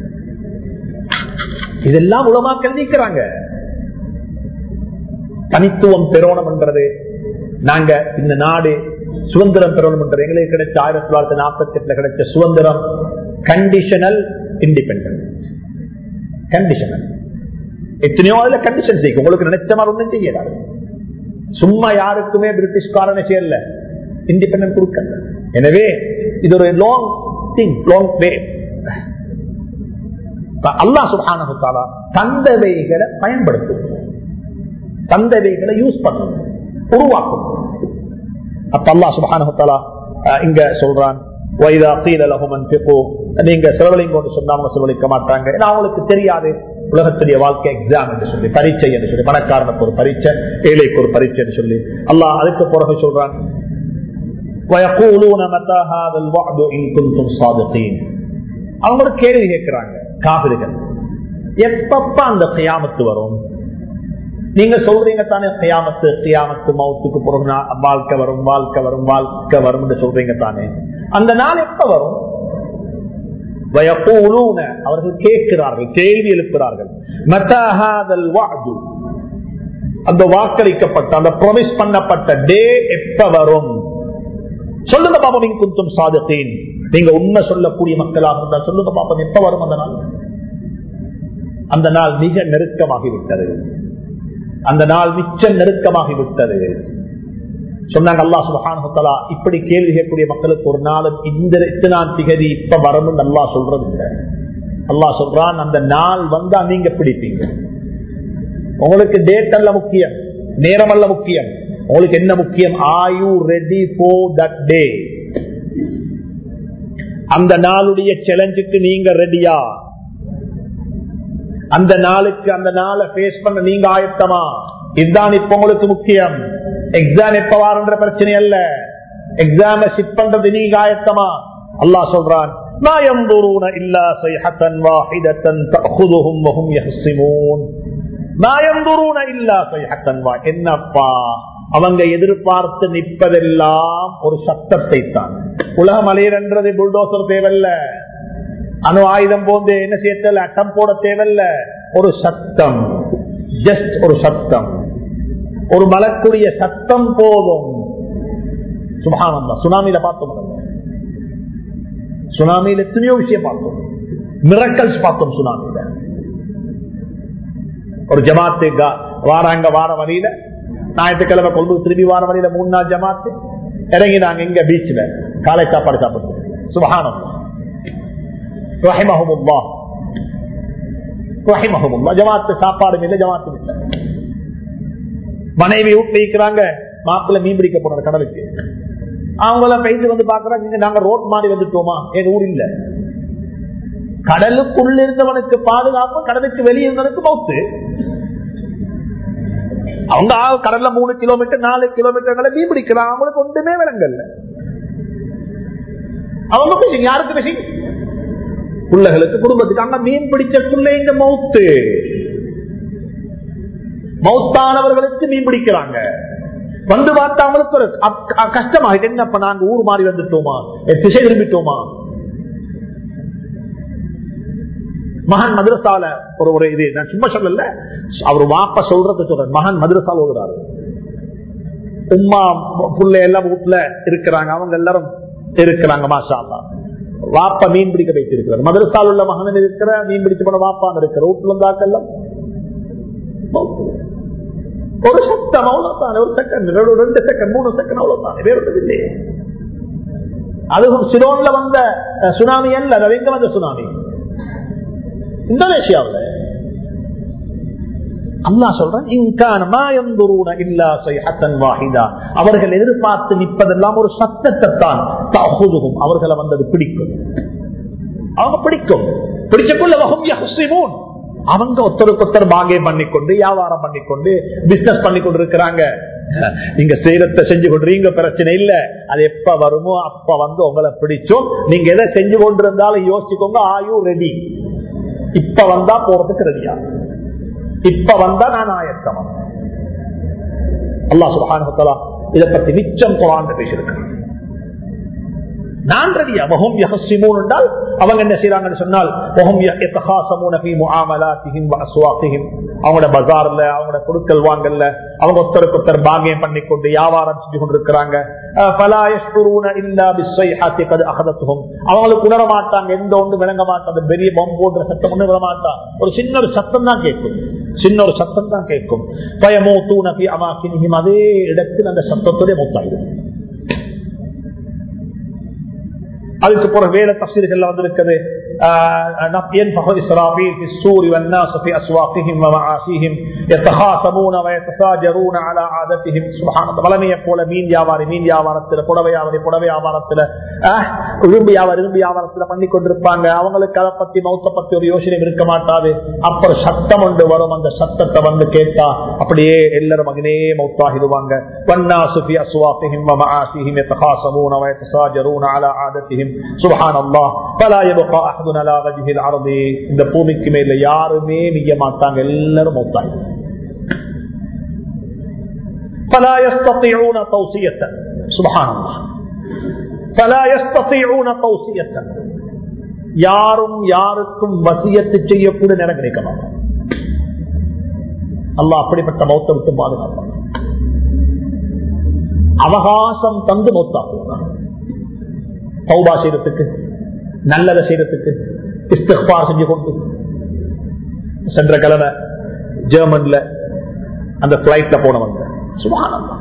இதெல்லாம் உலமாக்கள் நீக்கிறாங்க தனித்துவம் பெறணும் என்றது நாங்க இந்த நாடு சுதந்திரம் பெறணும் என்றது எங்களுக்கு கிடைச்ச ஆயிரத்தி தொள்ளாயிரத்தி நாற்பத்தி எட்டுல கிடைச்ச சுதந்திரம் கண்டிஷனல் இண்டிபெண்ட் கண்டிஷனல் எத்தனையோ அதுல கண்டிஷன் செய்யும் உங்களுக்கு நினைச்ச மாதிரி ஒன்றும் செய்யலாது சும்மா யாருக்குமே பிரிட்டிஷ்காரனை செய்யல இண்டிபெண்ட் கொடுக்கல எனவே இது ஒரு லாங் திங் லாங் வே அல்லா சுகானா தந்தவைகளை பயன்படுத்தும் தந்தவைகளை யூஸ் பண்ணும் உருவாக்கும் அப்ப அல்லா சுபானு இங்க சொல்றான் நீங்க செலவழிங்க சொன்னாங்க செலவழிக்க மாட்டாங்க ஏன்னா அவங்களுக்கு தெரியாது உலகத்துடைய வாழ்க்கை எக்ஸாம் என்று சொல்லி பரீட்சை என்று சொல்லி பணக்காரனுக்கு ஒரு பரீட்சை ஏழைக்கு ஒரு பரீட்சை என்று சொல்லி அல்லாஹ் அதுக்கு பிறகு சொல்றான் அவங்க ஒரு கேள்வி கேட்கிறாங்க காவிரிகள் எப்பப்ப அந்த கியாமத்து வரும் நீங்க சொல்றீங்க தானே கியாமத்து கியாமத்து மவுத்துக்கு பிறகு வாழ்க்கை வரும் வாழ்க்கை வரும் வாழ்க்கை வரும் சொல்றீங்க தானே அந்த நாள் எப்ப வரும் வயக்கூலூன அவர்கள் கேட்கிறார்கள் கேள்வி எழுப்புகிறார்கள் மத்தாஹாதல் வாது அந்த வாக்களிக்கப்பட்ட அந்த ப்ரொமிஸ் பண்ணப்பட்ட டே எப்ப வரும் சொல்லுங்க பாப்பா நீங்க குந்தும் சாதத்தேன் நீங்க உண்மை சொல்லக்கூடிய மக்களாக இருந்தால் சொல்லுங்க பாப்பா எப்ப வரும் அந்த நாள் அந்த நாள் மிக நெருக்கமாகிவிட்டது அந்த நாள் மிச்சம் நெருக்கமாகிவிட்டது சொன்னாங்க அல்லா சுபஹானுத்தலா இப்படி கேள்வி கேட்கக்கூடிய மக்களுக்கு ஒரு நாளும் இந்த இத்தனாம் திகதி இப்ப வரணும் அல்லா சொல்றது இல்லை அல்லா சொல்றான் அந்த நாள் வந்தா நீங்க பிடிப்பீங்க உங்களுக்கு டேட் அல்ல முக்கியம் நேரம் அல்ல முக்கியம் உங்களுக்கு என்ன முக்கியம் are you ready for that day அந்த நாளுடைய சேலஞ்சுக்கு நீங்க ரெடியா அந்த நாளுக்கு அந்த நாளை பேஸ் பண்ண நீங்க ஆயத்தமா இதுதான் இப்ப உங்களுக்கு முக்கியம் எக்ஸாம் எப்ப வாரன்ற பிரச்சனை அல்ல எக்ஸாம சிட் பண்றது நீங்க ஆயத்தமா அல்லாஹ் சொல்றான் ما ينظرون إلا صيحة واحدة تأخذهم وهم يخصمون ما ينظرون إلا صيحة واحدة என்னப்பா அவங்க எதிர்பார்த்து நிற்பதெல்லாம் ஒரு சத்தத்தை தான் உலகம் அலையன்றது புல்டோசர் தேவையில்ல அணு ஆயுதம் போந்து என்ன செய்ய அட்டம் போட தேவையில்ல ஒரு சத்தம் ஜஸ்ட் ஒரு சத்தம் ஒரு மலக்குரிய சத்தம் போதும் சுபானந்தா சுனாமியில பார்த்தோம் சுனாமியில் எத்தனையோ விஷயம் பார்த்தோம் மிரக்கல்ஸ் பார்த்தோம் சுனாமியில ஒரு ஜமாத்து வாராங்க வார வழியில ஞாயிற்றுக்கிழமை கொண்டு திரும்பி வார வழியில மூணு நாள் ஜமாத்து இறங்கி நாங்க இங்க பீச்ல காலை சாப்பாடு சாப்பிடுறோம் சுபகானம் ரஹிமஹமுல்லா ரஹிமஹமுல்லா ஜமாத்து சாப்பாடு இல்லை ஜமாத்து இல்லை மனைவி வீட்டுல இருக்கிறாங்க மாப்பிள்ள மீன் பிடிக்க போனார் கடலுக்கு அவங்கள பெய்து வந்து பாக்குறாங்க நாங்க ரோட் மாறி வந்துட்டோமா எங்க ஊர் இல்ல கடலுக்குள்ள இருந்தவனுக்கு பாதுகாப்பு கடலுக்கு வெளியே இருந்தவனுக்கு மவுத்து அவங்க கடல்ல மூணு கிலோமீட்டர் நாலு கிலோமீட்டர் மீன் பிடிக்கிறாங்க அவங்களுக்கு ஒன்றுமே விலங்கல்ல அவங்க பேசுங்க யாருக்கு பேசுங்க பிள்ளைகளுக்கு குடும்பத்துக்கு அங்க மீன் பிடிச்சக்குள்ள இந்த மவுத்து மௌத்தானவர்களுக்கு மீன் பிடிக்கிறாங்க வந்து பார்த்தா அவங்களுக்கு ஒரு கஷ்டமா என்னப்ப நாங்க ஊர் மாறி வந்துட்டோமா திசை திரும்பிட்டோமா மகன் மதுரசால ஒரு ஒரு இது நான் சும்மா சொல்லல அவர் வாப்ப சொல்றது சொல்றேன் மகன் மதுரசால ஓடுறாரு உமா புள்ள எல்லாம் வீட்டுல இருக்கிறாங்க அவங்க எல்லாரும் இருக்கிறாங்க மாஷா வாப்பா மீன் பிடிக்க வைத்திருக்கிறார் மதுரசால் உள்ள மகன் இருக்கிற மீன் பிடிச்சு போன வாப்பான் இருக்கிற வீட்டுல இருந்தாக்கெல்லாம் ஒரு சத்தம் அவ்வளவுதான் ஒரு செகண்ட் ரெண்டு செகண்ட் மூணு செகண்ட் அவ்வளவுதான் வேறு இல்லையே அதுவும் சிலோன்ல வந்த சுனாமி அல்ல அது எங்க வந்த சுனாமி இந்தோனேஷியாவில் அல்லா சொல்றான் அவர்கள் எதிர்பார்த்து நிற்பதெல்லாம் ஒரு சத்தத்தை தான் அவர்களை வந்தது பிடிக்கும் அவங்க பிடிக்கும் பிடிச்சக்குள்ள வகும் அவங்க ஒருத்தருக்கு ஒருத்தர் பாகியம் பண்ணிக்கொண்டு வியாபாரம் பண்ணிக்கொண்டு பிசினஸ் பண்ணி கொண்டு இருக்கிறாங்க நீங்க செய்யறத செஞ்சு கொண்டுறீங்க பிரச்சனை இல்ல அது எப்ப வருமோ அப்ப வந்து உங்களை பிடிச்சோம் நீங்க எதை செஞ்சு கொண்டிருந்தாலும் யோசிச்சுக்கோங்க ஆயு ரெடி இப்ப வந்தா போறதுக்கு ரெடியா இப்ப வந்தா நான் ஆயத்தமா அல்லா சுபானத்தலா இதை பத்தி நிச்சம் குரான் பேசியிருக்கிறேன் நான் ரெடியா வஹும் யஹசிமூன் என்றால் அவங்க என்ன செய்யறாங்கன்னு சொன்னால் வஹும் யத்தஹாசமூன ஃபீ முஆமலாத்திஹிம் வ அஸ்வாகிஹிம் அவங்களோட பஜார்ல அவங்களோட பொருட்கள் வாங்கல்ல அவங்க ஒருத்தருக்கு ஒருத்தர் பாகியம் பண்ணி கொண்டு வியாபாரம் செஞ்சு கொண்டிருக்கிறாங்க ஃபலா யஷ்குரூன இல்லா பிஸ்ஸைஹாத்தி கத் அஹதத்துஹும் அவங்களுக்கு உணர மாட்டாங்க எந்த ஒன்று விளங்க மாட்டாங்க பெரிய பம் போன்ற சத்தம் ஒன்று விட மாட்டா ஒரு சின்ன ஒரு சத்தம் தான் கேட்கும் சின்ன ஒரு சத்தம் தான் கேட்கும் பயமூத்தூன ஃபீ அமாக்கினிஹிம் அதே இடத்தில் அந்த சத்தத்தோட மூத்தாயிடும் அதுக்கு போற வேற தப்சீர்கள் வந்திருக்கிறது ينفخ إسرافيل في السور والناس في أسواقهم ومعاشيهم يتخاصمون ويتساجرون على عادتهم سبحان الله வளமையை போல மீன் வியாபாரி மீன் வியாபாரத்தில் புடவை வியாபாரி புடவை வியாபாரத்தில் இரும்பு வியாபாரி இரும்பு வியாபாரத்தில் பண்ணி கொண்டிருப்பாங்க அவங்களுக்கு அதை பத்தி மௌத்த பத்தி ஒரு யோசனை இருக்க மாட்டாது அப்புறம் சத்தம் ஒன்று வரும் அந்த சத்தத்தை வந்து கேட்டா அப்படியே எல்லாரும் மகனே மௌத்தாகிடுவாங்க والناس في أسواقهم ومعاشيهم يتخاصمون ويتساجرون على عادتهم سبحان الله فلا يبقى أحد على وجه الأرض இந்த பூமிக்கு மேல யாருமே நிக்க மாட்டாங்க எல்லாரும் மௌத்தாகி فلا يستطيعون توصية سبحان الله فلا يستطيعون توصية யாரும் யாருக்கும் வசியத்து செய்யக்கூட நேரம் கிடைக்க மாட்டான் அல்லாஹ் அப்படிப்பட்ட மௌத்த விட்டு பாதுகாப்பான் அவகாசம் தந்து மௌத்தாக்குவான் சௌபா செய்யறதுக்கு நல்லதை செய்யறதுக்கு இஸ்திஃபார் செஞ்சு கொண்டு சென்ற கிழமை ஜெர்மன்ல அந்த பிளைட்ல போனவங்க சுபானந்தா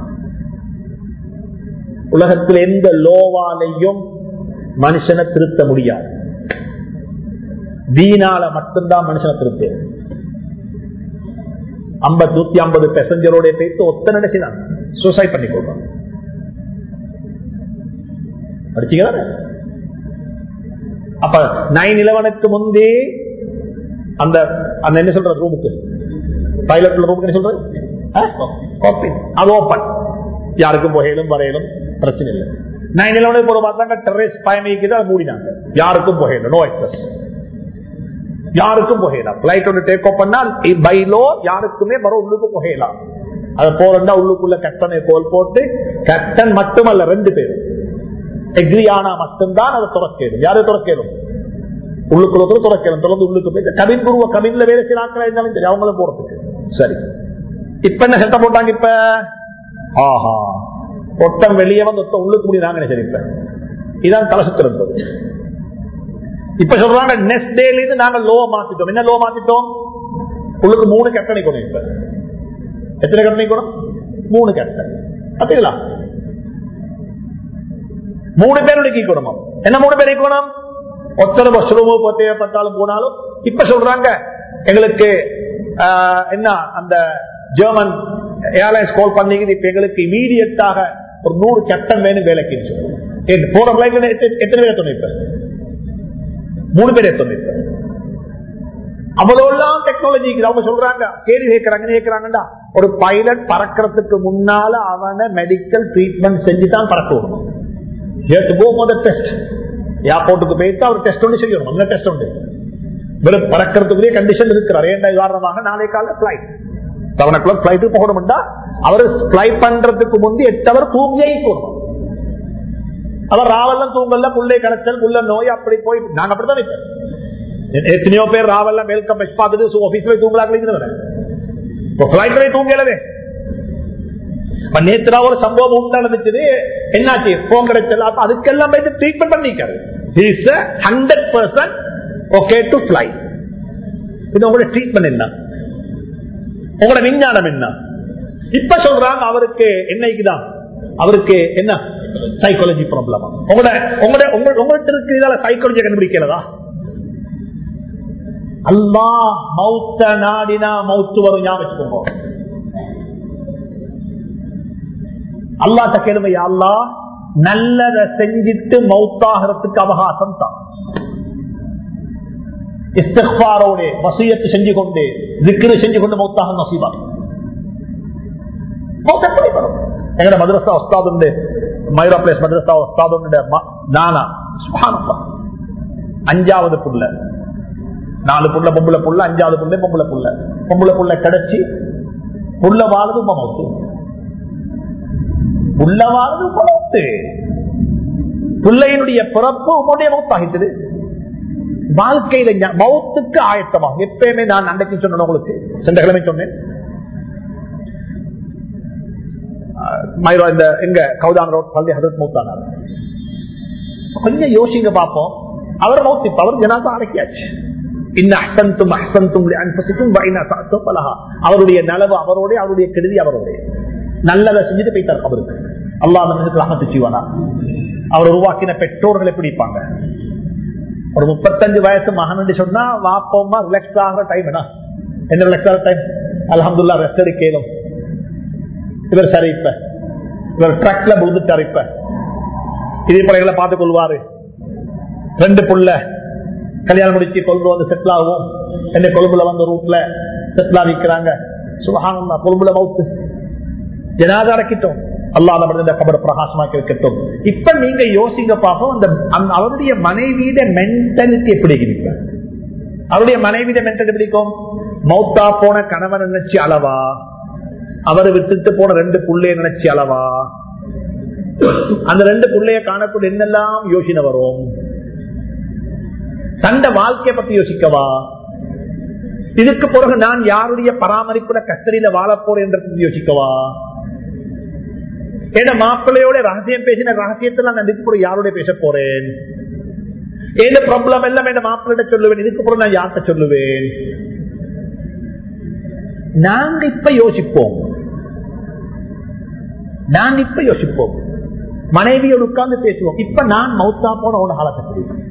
உலகத்தில் எந்த லோவாலையும் மனுஷனை திருத்த முடியாது வீணால மட்டும்தான் மனுஷனை திருத்த ஐம்பது நூத்தி ஐம்பது பேசஞ்சரோட பேசி ஒத்த நினைச்சுதான் சூசைட் பண்ணி கொள்றாங்க படிச்சீங்களா அப்ப நைன் இலவனுக்கு முந்தே அந்த அந்த என்ன சொல்ற ரூமுக்கு பைலட் ரூமுக்கு என்ன சொல்றது அது ஓப்பன் யாருக்கும் புகையிலும் வரையிலும் பிரச்சனை இல்லை நைன் இலவனுக்கு போற பார்த்தாங்க டெரரிஸ் பயணிக்குது அதை மூடினாங்க யாருக்கும் புகையில நோ எக்ஸஸ் யாருக்கும் புகையலாம் பிளைட் ஒன்று டேக் ஆஃப் பண்ணால் பைலோ யாருக்குமே வர உள்ளுக்கு புகையலாம் அது போறா உள்ளுக்குள்ள கட்டனை கோல் போட்டு கட்டன் மட்டுமல்ல ரெண்டு பேரும் எக்ரி ஆனா மட்டும்தான் அதை துறக்கணும் யாரும் துறக்கணும் உள்ளுக்குள்ள துறக்கணும் தொடர்ந்து உள்ளுக்கு போய் கபின் குருவ கபின்ல வேலை சில ஆட்கள் இருந்தாலும் சரி அவங்களும் போறதுக்கு சரி இப்ப என்ன சட்டம் போட்டாங்க இப்ப ஆஹா ஒட்டம் வெளியே வந்து ஒத்த உள்ளுக்கு முடியுறாங்க சரி இப்ப இதான் தலை சுத்திருந்தது இப்ப சொல்றாங்க நெக்ஸ்ட் டேல இருந்து நாங்க லோ மாத்திட்டோம் என்ன லோ மாத்திட்டோம் உள்ளுக்கு மூணு கட்டணை கொண்டு இப்ப எத்தனை கட்டணை கூட மூணு கட்டணை பார்த்தீங்களா மூணு பேருடைய கீக்கணும் என்ன மூணு பேர் ஈக்கணும் ஒத்தனை வசூலமோ தேவைப்பட்டாலும் போனாலும் இப்ப சொல்றாங்க எங்களுக்கு என்ன அந்த ஜெர்மன் ஏர்லைன்ஸ் கால் பண்ணிக்குது இப்ப எங்களுக்கு இமீடியட்டாக ஒரு நூறு சட்டம் வேணும் வேலைக்கு போற பிளைட்ல எத்தனை பேர் சொன்ன இப்ப மூணு பேர் சொன்ன இப்ப அவ்வளவுலாம் டெக்னாலஜி அவங்க சொல்றாங்க கேள்வி கேட்கறாங்க கேட்கறாங்கடா ஒரு பைலட் பறக்கிறதுக்கு முன்னால அவனை மெடிக்கல் ட்ரீட்மெண்ட் செஞ்சு தான் பறக்க விடணும் ஏர்போர்ட்டுக்கு போயிட்டு அவர் டெஸ்ட் ஒன்று செய்யணும் அந்த டெஸ்ட் ஒன்று வெறும் பறக்கிறதுக்குரிய கண்டிஷன் இருக்கிறார் ஏன் உதாரணமாக நாளை கால flight seven o'clock flight போகணும்டா அவர் பிளைட் பண்றதுக்கு முந்தி எட்டு அவர் தூங்கியே போகணும் அவர் ராவெல்லாம் தூங்கல புள்ளை கரைச்சல் புள்ள நோய் அப்படி போய் நாங்க அப்படித்தான் இப்ப எத்தனையோ பேர் ராவெல்லாம் வெல்கம் பெஸ்ட் பார்த்துட்டு ஆபீஸ்ல தூங்கலாங்க இப்போ பிளைட்ல தூங்கலவே நேற்று ஒரு சம்பவம் உண்டு நடந்துச்சு என்னாச்சு போன் கிடைச்சல அதுக்கெல்லாம் போயிட்டு ட்ரீட்மெண்ட் பண்ணிக்காரு hundred percent okay to fly இது உங்களோட ட்ரீட்மெண்ட் என்ன உங்களோட விஞ்ஞானம் என்ன இப்ப சொல்றாங்க அவருக்கு என்னைக்குதான் அவருக்கு என்ன சைக்காலஜி ப்ராப்ளம் உங்களோட உங்களோட உங்கள்கிட்ட இருக்கிறதால சைக்காலஜி கண்டுபிடிக்கிறதா அல்லா மௌத்த நாடினா மௌத்து வரும் ஞாபகம் அல்லாட்ட கேளுமை அல்லா நல்லதை செஞ்சிட்டு மௌத்தாகிறதுக்கு அவகாசம் தான் இஸ்திஃபாரோட வசியத்து செஞ்சு கொண்டு விக்கிரு செஞ்சு கொண்டு மௌத்தாக நசீபா எங்கட மதரசா உஸ்தாது மைரா பிளேஸ் மதரசா உஸ்தாது நானா அஞ்சாவது புள்ள நாலு புள்ள பொம்புல புள்ள அஞ்சாவது புள்ள பொம்புல புள்ள பொம்புல புள்ள கிடைச்சி புள்ள வாழ்து மௌத்து புள்ள வாழ்து மௌத்து பிள்ளையினுடைய பிறப்பு உங்களுடைய மௌத்தாகிட்டது வாழ்க்கையில மௌத்துக்கு ஆயத்தமாகும் எப்பயுமே நான் அன்றைக்கு சொன்னேன் உங்களுக்கு சென்ற கிழமை சொன்னேன் மயிரோ இந்த எங்க கௌதான் ரோட் பள்ளி ஹதரத் மௌத்தானார் கொஞ்சம் யோசிங்க பார்ப்போம் அவர் மௌத்தி அவர் ஜனாதா அடக்கியாச்சு அவருடைய நலவு அவரோட அவருடைய கெடுதி அவரோட நல்லதை செஞ்சுட்டு போய்த்தார் அவருக்கு அல்லா ரஹமத்து செய்வானா அவர் உருவாக்கின பெற்றோர்கள் எப்படி இருப்பாங்க ஒரு முப்பத்தஞ்சு வயசு மகன் சொன்னா வாப்போமா ரிலாக்ஸ் ஆகிற டைம் என்ன என்ன ரிலாக்ஸ் ஆகிற டைம் அலமதுல்லா ரெஸ்ட் எடுக்கலும் இவர் சரி இப்ப இவர் ட்ரக்ல விழுந்துட்டார் இப்ப இதே படைகளை பார்த்துக் கொள்வாரு ரெண்டு புள்ள கல்யாணம் முடிச்சு கொழும்பு வந்து செட்டில் ஆகும் என்ன கொழும்புல வந்து ரூட்ல செட்டில் ஆகிக்கிறாங்க சுபகானந்தா கொழும்புல மவுத்து ஜனாத அடக்கிட்டோம் அல்லாத மனித கபட பிரகாசமாக்கி வைக்கட்டும் இப்ப நீங்க யோசிங்க பார்ப்போம் அந்த அவருடைய மனைவியிட மென்டாலிட்டி எப்படி இருக்கு அவருடைய மனைவியிட மென்டாலிட்டி பிடிக்கும் மௌத்தா போன கணவன் நினைச்சு அளவா அவரை விட்டுட்டு போன ரெண்டு புள்ளைய நினைச்சு அளவா அந்த ரெண்டு புள்ளைய காணக்கூடிய என்னெல்லாம் யோசனை வரும் தந்த வாழ்க்கையை பத்தி யோசிக்கவா இதுக்கு பிறகு நான் யாருடைய பராமரிப்புல கஸ்டடியில வாழ போறேன் என்றது யோசிக்கவா ஏன்னா மாப்பிள்ளையோட ரகசியம் பேசின ரகசியத்துல நான் இதுக்கு பிறகு யாரோட பேச போறேன் ஏந்த ப்ராப்ளம் எல்லாம் என் மாப்பிள்ளைட சொல்லுவேன் இதுக்கு பிறகு நான் யார்கிட்ட சொல்லுவேன் நாங்க இப்ப யோசிப்போம் நாங்க இப்ப யோசிப்போம் மனைவியோடு உட்கார்ந்து பேசுவோம் இப்ப நான் மௌத்தா போன உன காலத்தை பிடிக்கும்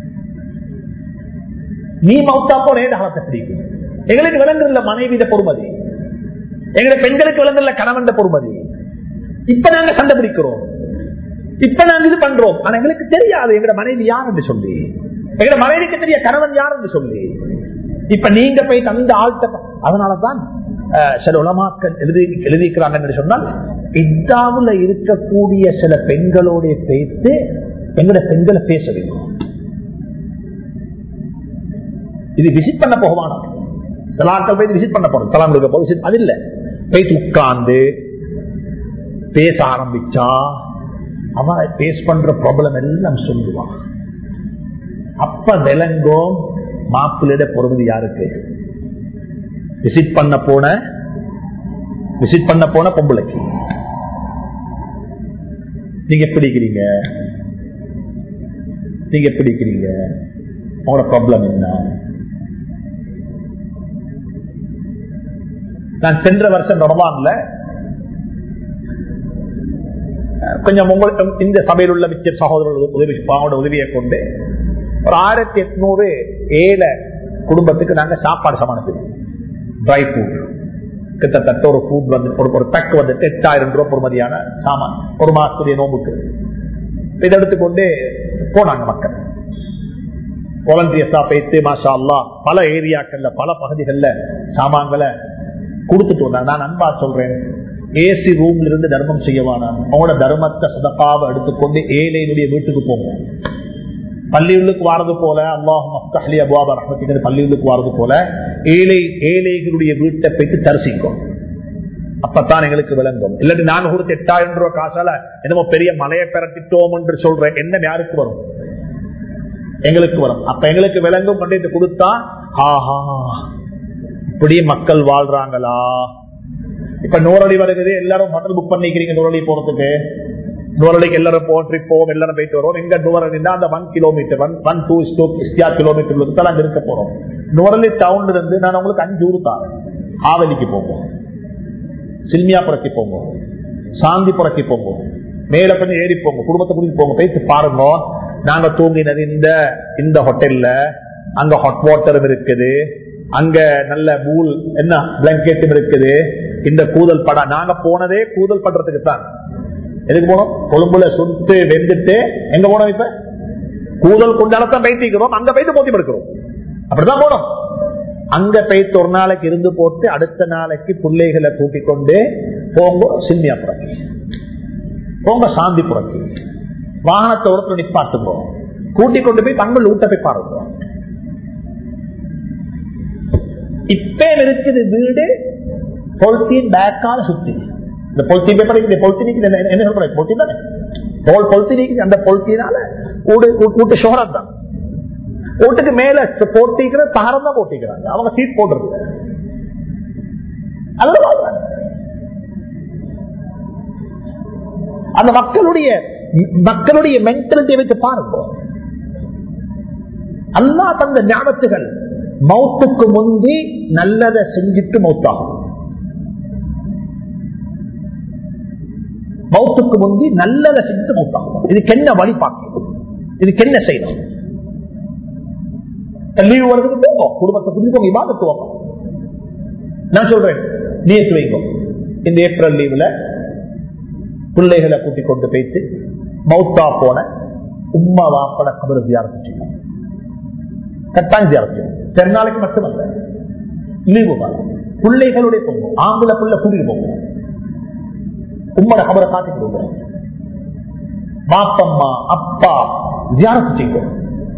நீ மௌத்தா போன ஏன் காலத்தை பிடிக்கும் எங்களுக்கு விளங்குறதுல மனைவியிட பொறுமதி எங்களை பெண்களுக்கு விளங்குறதுல கணவன் பொறுமதி இப்ப நாங்க கண்டுபிடிக்கிறோம் இப்ப நாங்க இது பண்றோம் ஆனா எங்களுக்கு தெரியாது எங்கட மனைவி யார் என்று சொல்லி எங்கட மனைவிக்கு தெரிய கணவன் யார் என்று சொல்லி இப்ப நீங்க போய் தந்த ஆள்கிட்ட அதனாலதான் அஹ், சில உலமாக்கள் எழுதி எழுதிக்கிறாங்க என்று சொன்னால் இத்தாவுல இருக்கக்கூடிய சில பெண்களோட பேசி எங்கட பெண்களை பேச வேண்டும் இது விசிட் பண்ண போகவானா சில ஆட்கள் போய் விசிட் பண்ண போறோம் தலாம் கொடுக்க போது visit- அது இல்ல போயிட்டு உட்கார்ந்து பேச ஆரம்பிச்சா அவன் பேஸ் பண்ற ப்ராப்ளம் எல்லாம் சொல்லுவான் அப்ப விளங்கும் மாப்பிள்ளைட பொறுமதி யாருக்கு விசிட் பண்ண போன விசிட் பண்ண போன பொம்பளைக்கு நீங்க எப்படி இருக்கிறீங்க நீங்க எப்படி இருக்கிறீங்க உங்களோட ப்ராப்ளம் என்ன நான் சென்ற வருஷம் ரமலான்ல அஹ், கொஞ்சம் உங்களுக்கு இந்த சபையில் உள்ள மிச்ச சகோதரர்கள் உதவி அவங்களோட உதவியை கொண்டு ஒரு ஆயிரத்தி எட்நூறு ஏழை குடும்பத்துக்கு நாங்க சாப்பாடு சமாளிச்சிருக்கோம் ட்ரை ஃபுட் கிட்டத்தட்ட ஒரு ஃபுட் வந்து ஒரு ஒரு பேக் வந்து எட்டாயிரம் ரூபாய் பொறுமதியான சாமான் ஒரு மாசத்துடைய நோம்புக்கு இதை எடுத்துக்கொண்டு போனாங்க மக்கள் வாலண்டியர்ஸா போயிட்டு மாஷா அல்லா பல ஏரியாக்கள்ல பல பகுதிகளில் சாமான்களை கொடுத்துட்டு வந்தாங்க நான் அன்பா சொல்றேன் ஏசி ரூம்ல இருந்து தர்மம் செய்யவானா அவங்களோட தர்மத்தை சதப்பாவை எடுத்துக்கொண்டு ஏழையினுடைய வீட்டுக்கு போங்க பள்ளியுள்ளுக்கு வாரது போல அல்லாஹ் அபுவாப ரஹமத்தின் பள்ளியுள்ளுக்கு வாரது போல ஏழை ஏழைகளுடைய வீட்டை போயிட்டு தரிசிக்கும் அப்பத்தான் எங்களுக்கு விளங்கும் இல்லாட்டி நாங்க கொடுத்த எட்டாயிரம் ரூபாய் காசால என்னமோ பெரிய மலையை பெறட்டிட்டோம் என்று சொல்றேன் என்ன யாருக்கு வரும் எங்களுக்கு வரும் அப்ப எங்களுக்கு விளங்கும் பண்ணிட்டு கொடுத்தா ஆஹா இப்படி மக்கள் வாழ்றாங்களா இப்ப நூறடி வருகிறது எல்லாரும் ஹோட்டல் புக் பண்ணிக்கிறீங்க நூறடி போறதுக்கு நூறடிக்கு எல்லாரும் போ ட்ரிப் போவோம் எல்லாரும் போயிட்டு வரோம் எங்க நூறடி அந்த one kilometre one one two kilometre தான் இருக்க போறோம் நூறலி டவுன்ல இருந்து நான் உங்களுக்கு அஞ்சு ஊர் தான் ஆவலிக்கு போவோம் சில்மியாபுரத்தி போங்க சாந்திபுரத்தி போங்க மேல கொஞ்சம் ஏறி போங்க குடும்பத்தை கூட்டிட்டு போங்க போயிட்டு பாருங்க நாங்க தூங்கினது இந்த இந்த ஹோட்டல்ல அங்க ஹாட் வாட்டரும் இருக்குது அங்க நல்ல பூல் என்ன பிளாங்கெட்டும் இருக்குது இந்த கூதல் படம் நாங்க போனதே கூதல் பண்றதுக்கு தான் எதுக்கு போனோம் கொழும்புல சுட்டு வெந்துட்டு எங்க போனோம் இப்ப கூதல் கொண்டாடத்தான் பைத்திக்கிறோம் அங்க போயிட்டு போத்தி படுக்கிறோம் அப்படிதான் போனோம் அங்க போயிட்டு ஒரு நாளைக்கு இருந்து போட்டு அடுத்த நாளைக்கு பிள்ளைகளை கூட்டிக் கொண்டு போங்க சிந்தியாபுரக்கு போங்க சாந்திபுரக்கு வாகனத்தை ஒருத்தர் நிப்பாட்டுங்க கூட்டிக் கொண்டு போய் தங்கள் ஊட்ட போய் பாருங்க இப்ப இருக்குது வீடு பொலித்தீன் பேக்கால சுத்தி இந்த பொலித்தீன் பேப்பர் இந்த பொலித்தீன் என்ன சொல்றேன் பொலித்தீன் தானே தோல் பொலித்தீன் அந்த பொலித்தீனால வீட்டு சோரம் தான் வீட்டுக்கு மேல போட்டிக்கிற தகரம் தான் போட்டிக்கிறாங்க அவங்க சீட் போடுறது அதுதான் அந்த மக்களுடைய மக்களுடைய மென்டாலிட்டியை வைத்து பாருங்க அல்லா தந்த ஞாபகத்துகள் மௌத்துக்கு முந்தி நல்லதை செஞ்சுட்டு மௌத்தாகும் மௌத்துக்கு முந்தி நல்லதை செஞ்சுட்டு மௌத்தாகும் இதுக்கு என்ன வழி பார்க்கணும் இதுக்கு என்ன செய்யணும் லீவு வருது போவோம் குடும்பத்தை புரிஞ்சுக்கோங்க இபாதத்து வைப்போம் நான் சொல்றேன் நீத்து வைங்க இந்த ஏப்ரல் லீவ்ல பிள்ளைகளை கூட்டிக் கொண்டு போயிட்டு மௌத்தா போன உம்மா வாப்பட கபர் ஜியாரத்து செய்யணும் கட்டாயம் ஜியாரத்து செய்யணும் பெருநாளைக்கு மட்டுமல்ல லீவு காலம் பிள்ளைகளுடைய போங்க ஆம்பளை பிள்ளை கூட்டிட்டு போங்க உம்மட கபரை காட்டி கொடுங்க பாப்பம்மா அப்பா ஜியாரத்து செய்யணும்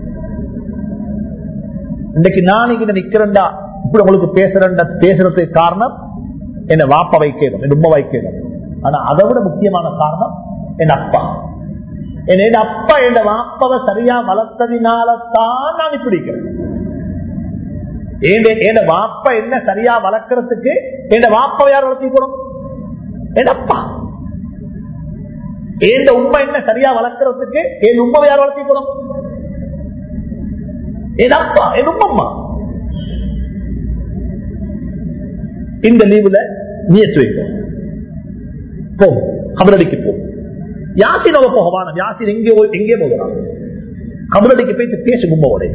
இன்னைக்கு நான் இங்க நிக்கிறேன்டா இப்படி உங்களுக்கு பேசுறேன்டா பேசுறதுக்கு காரணம் என்ன வாப்ப வைக்கணும் என் உண்மை வைக்கணும் ஆனா அதை விட முக்கியமான காரணம் என் அப்பா என் அப்பா என் வாப்பவை சரியா வளர்த்ததினாலத்தான் நான் இப்படி இருக்கிறேன் என் வாப்ப என்ன சரியா வளர்க்கறதுக்கு என் வாப்ப யார் வளர்த்திக்கணும் என் அப்பா என் உண்மை என்ன சரியா வளர்க்கறதுக்கு என் உண்மை யார் வளர்த்திக்கணும் என் அப்பா என் உம்மம்மா இந்த லீவுல நியத்து வைப்போம் போ கபலடிக்கு போ யாசினோட போகவான யாசின் எங்கே எங்கே போகிறான் கபலடிக்கு போயிட்டு பேசு கும்பவோட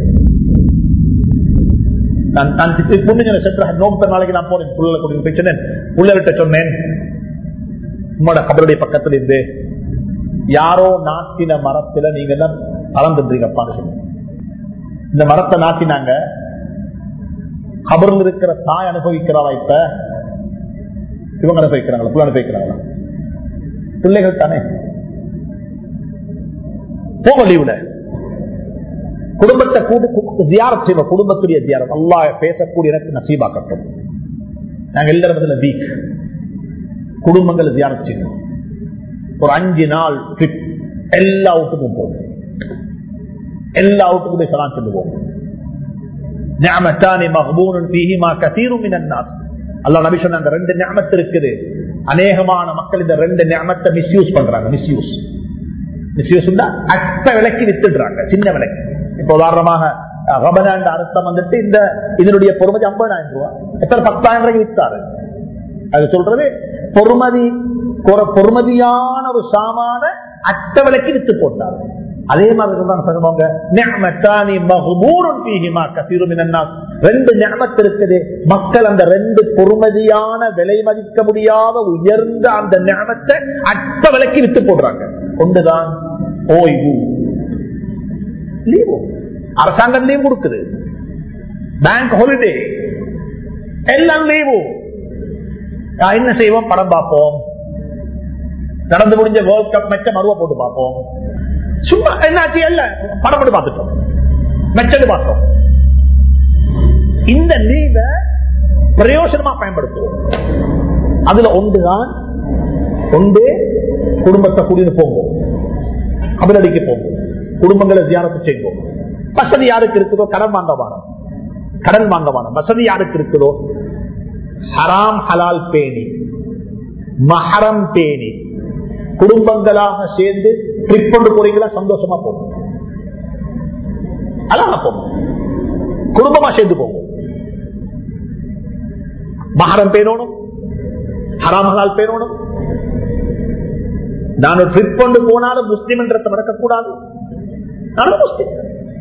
நான் நான் புண்ணிய சென்ற நோக்க நாளைக்கு நான் போனேன் புள்ள கொண்டு போய் சொன்னேன் புள்ளர்கிட்ட சொன்னேன் உங்களோட கபருடைய பக்கத்துல இருந்து யாரோ நாட்டின மரத்துல நீங்க தான் கலந்துருக்கீங்கப்பா இந்த மரத்தை நாட்டினாங்க கபரில் இருக்கிற தாய் அனுபவிக்கிறாளா இப்ப இவங்க அனுபவிக்கிறாங்களா புள்ள அனுபவிக்கிறாங்களா பிள்ளைகள் தானே போக லீவுல குடும்பத்தை கூட்டு ஜியாரத் செய்வோம் குடும்பத்துடைய ஜியாரத் அல்லா பேசக்கூடிய எனக்கு நசீபாக்கட்டும் நாங்க எல்லாரும் வீக் குடும்பங்களை ஜியாரத் செய்வோம் ஒரு அஞ்சு நாள் ட்ரிப் எல்லா வீட்டுக்கும் போவோம் எல்லா வீட்டுக்கும் போய் சலாம் சொல்லுவோம் ரெண்டு ஞாபகத்து இருக்குது அநேகமான மக்கள் இந்த ரெண்டு ஞாபகத்தை மிஸ்யூஸ் பண்றாங்க மிஸ்யூஸ் மிஸ்யூஸ் அட்ட விலைக்கு வித்துடுறாங்க சின்ன விலைக்கு இப்ப உதாரணமாக ரபனாண்ட அர்த்தம் வந்துட்டு இந்த இதனுடைய பொறுமதி ஐம்பதாயிரம் ரூபாய் எத்தனை பத்தாயிரம் ரூபாய்க்கு வித்தாரு அது சொல்றது பொறுமதி பொறுமதியான ஒரு சாமான அட்ட விலைக்கு வித்து போட்டாரு அதே மாதிரி தான் சொல்லுவாங்க ரெண்டு ஞாபகத்து இருக்குது மக்கள் அந்த ரெண்டு பொறுமதியான விலை மதிக்க முடியாத உயர்ந்த அந்த ஞாபகத்தை அட்ட விலைக்கு வித்து போடுறாங்க ஒன்றுதான் ஓய்வு லீவு அரசாங்கம் லீவ் கொடுக்குது பேங்க் ஹாலிடே எல்லாம் லீவு என்ன செய்வோம் படம் பார்ப்போம் நடந்து முடிஞ்ச வேர்ல்ட் கப் மெச்ச மருவ போட்டு பார்ப்போம் சும்மா என்னாச்சு இல்ல படம் போட்டு பார்த்துட்டோம் மெச்சது பார்த்தோம் இந்த லீவை பிரயோஜனமா பயன்படுத்துவோம் அதுல ஒன்றுதான் ஒன்று குடும்பத்தை கூடிட்டு போவோம் அபிலடிக்கு போவோம் குடும்பங்களை தியானத்து செய்வோம் வசதி யாருக்கு இருக்குதோ கடன் வாங்க வானம் கடன் வாங்க வானம் வசதி யாருக்கு இருக்குதோ ஹராம் ஹலால் பேணி மஹரம் பேணி குடும்பங்களாக சேர்ந்து ட்ரிப் கொண்டு போறீங்களா சந்தோஷமா போகும் அழகா போகும் குடும்பமா சேர்ந்து போகும் மகரம் பேணணும் ஹராம் ஹலால் பேணணும் நான் ட்ரிப் கொண்டு போனாலும் முஸ்லிம் என்றத்தை மறக்கக்கூடாது நானும் முஸ்லிம்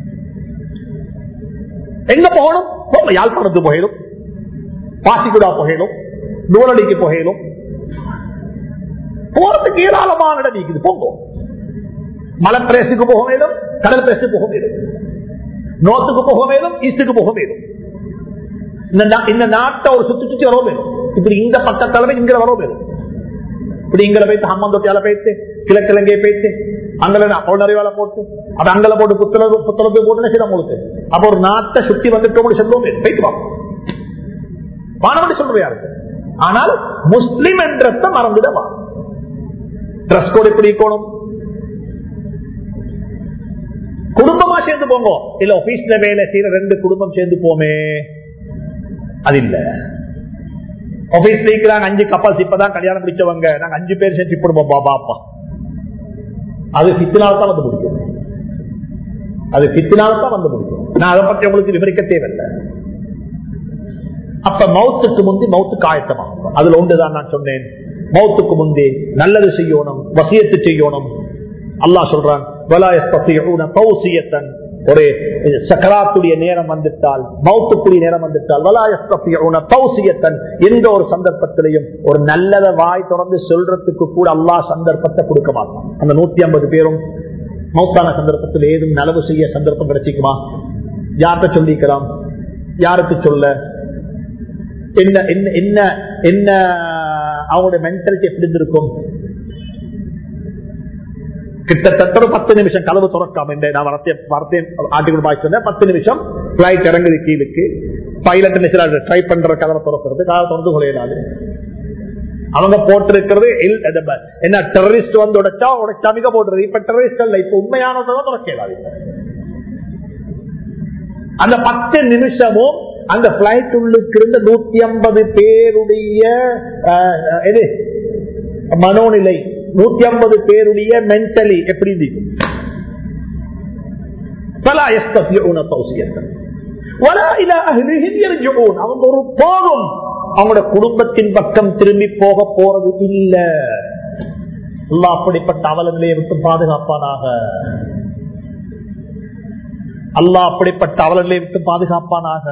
எங்க போகணும் போங்க யாழ்ப்பாணத்துக்கு போயிடும் பாசிக்குடா போகணும் நூலடிக்கு போகணும் போறதுக்கு ஏராளமான இடம் இருக்குது போங்க மலை பிரேசுக்கு போக வேண்டும் கடல் பிரேசுக்கு போக வேண்டும் நோத்துக்கு போக வேண்டும் ஈஸ்டுக்கு போக வேண்டும் இந்த நாட்டை ஒரு சுத்தி சுத்தி வர வேண்டும் இப்படி இந்த பக்கத்தளவு இங்க வர வேண்டும் இப்படி இங்களை போயிட்டு ஹம்மந்தொட்டியால போயிட்டு கிழக்கிழங்கையை போயிட்டு அங்கல பவுனறிவால போட்டு அது அங்கல போட்டு புத்தளவு புத்தளத்து போட்டு செய்ய உங்களுக்கு அப்ப ஒரு நாட்டை சுத்தி வந்துட்டோம் சொல்லுவோம் போயிட்டு வாங்க மாணவன் சொல்றது யாருக்கு ஆனால் முஸ்லிம் என்றத மறந்துடவா ட்ரெஸ் கோட் எப்படி இருக்கணும் குடும்பமா சேர்ந்து போங்க இல்ல ஆபீஸ்ல வேலை செய்யற ரெண்டு குடும்பம் சேர்ந்து போமே அது இல்ல ஆபீஸ்ல இருக்கிறாங்க அஞ்சு கப்பல்ஸ் இப்பதான் கல்யாணம் முடிச்சவங்க நாங்க அஞ்சு பேர் சேர்த்து போடுவோம் பாபா அப்பா அது பித்தினால தான் வந்து முடிக்கும் அது பித்தினால தான் வந்து முடிக்கும் நான் அதை பத்தி உங்களுக்கு விவரிக்க தேவையில்லை அப்ப மௌத்துக்கு முந்தி மௌத்து காயத்தமாகும் அதுல ஒன்றுதான் நான் சொன்னேன் மௌத்துக்கு முந்தி நல்லது செய்யணும் வசியத்து செய்யணும் அல்லாஹ் சொல்றான் ஒரு சக்கராத்துடைய நேரம் வந்துட்டால் மௌத்துக்குரிய நேரம் வந்துட்டால் வலாயத்தன் எந்த ஒரு சந்தர்ப்பத்திலையும் ஒரு நல்லத வாய் தொடர்ந்து சொல்றதுக்கு கூட அல்லாஹ் சந்தர்ப்பத்தை கொடுக்க மாட்டான் அந்த நூத்தி ஐம்பது பேரும் மௌத்தான சந்தர்ப்பத்தில் ஏதும் நலவு செய்ய சந்தர்ப்பம் கிடைச்சிக்குமா யார்கிட்ட சொல்லிக்கலாம் யாருக்கு சொல்ல என்ன என்ன என்ன என்ன அவங்களுடைய மென்டாலிட்டி எப்படி இருக்கும் கிட்டத்தட்ட ஒரு பத்து நிமிஷம் கதவு துறக்காம இந்த நான் வரத்தே வரத்தே ஆட்டுக்குள் பாய்ச்சி பத்து நிமிஷம் பிளைட் இறங்குது கீழுக்கு பைலட் ட்ரை பண்ற கதவை துறக்கிறது கதவை திறந்து கொள்ளையிடாது அவங்க போட்டிருக்கிறது இல்- அது ப- என்ன டெரரிஸ்ட் வந்து உடைச்சா உடைச்சா மிக போட்டுறது இப்ப டெரரிஸ்ட் அல்ல இப்ப உண்மையானதான் உடைக்கலாது அந்த பத்து நிமிஷமும் அந்த பிளைட் உள்ளுக்கு இருந்த நூத்தி ஐம்பது பேருடைய அஹ், இது மனோநிலை நூத்தி ஐம்பது பேருடைய மென்டலி எப்படி இருக்கும் فلا يستطيعون توصية ولا إلى أهلهم يرجعون அவங்க ஒரு போதும் அவங்களோட குடும்பத்தின் பக்கம் திரும்பி போக போறது இல்ல அல்லாஹ் அப்படிப்பட்ட அவலங்களை விட்டு பாதுகாப்பானாக அல்லாஹ் அப்படிப்பட்ட அவலங்களை விட்டு பாதுகாப்பானாக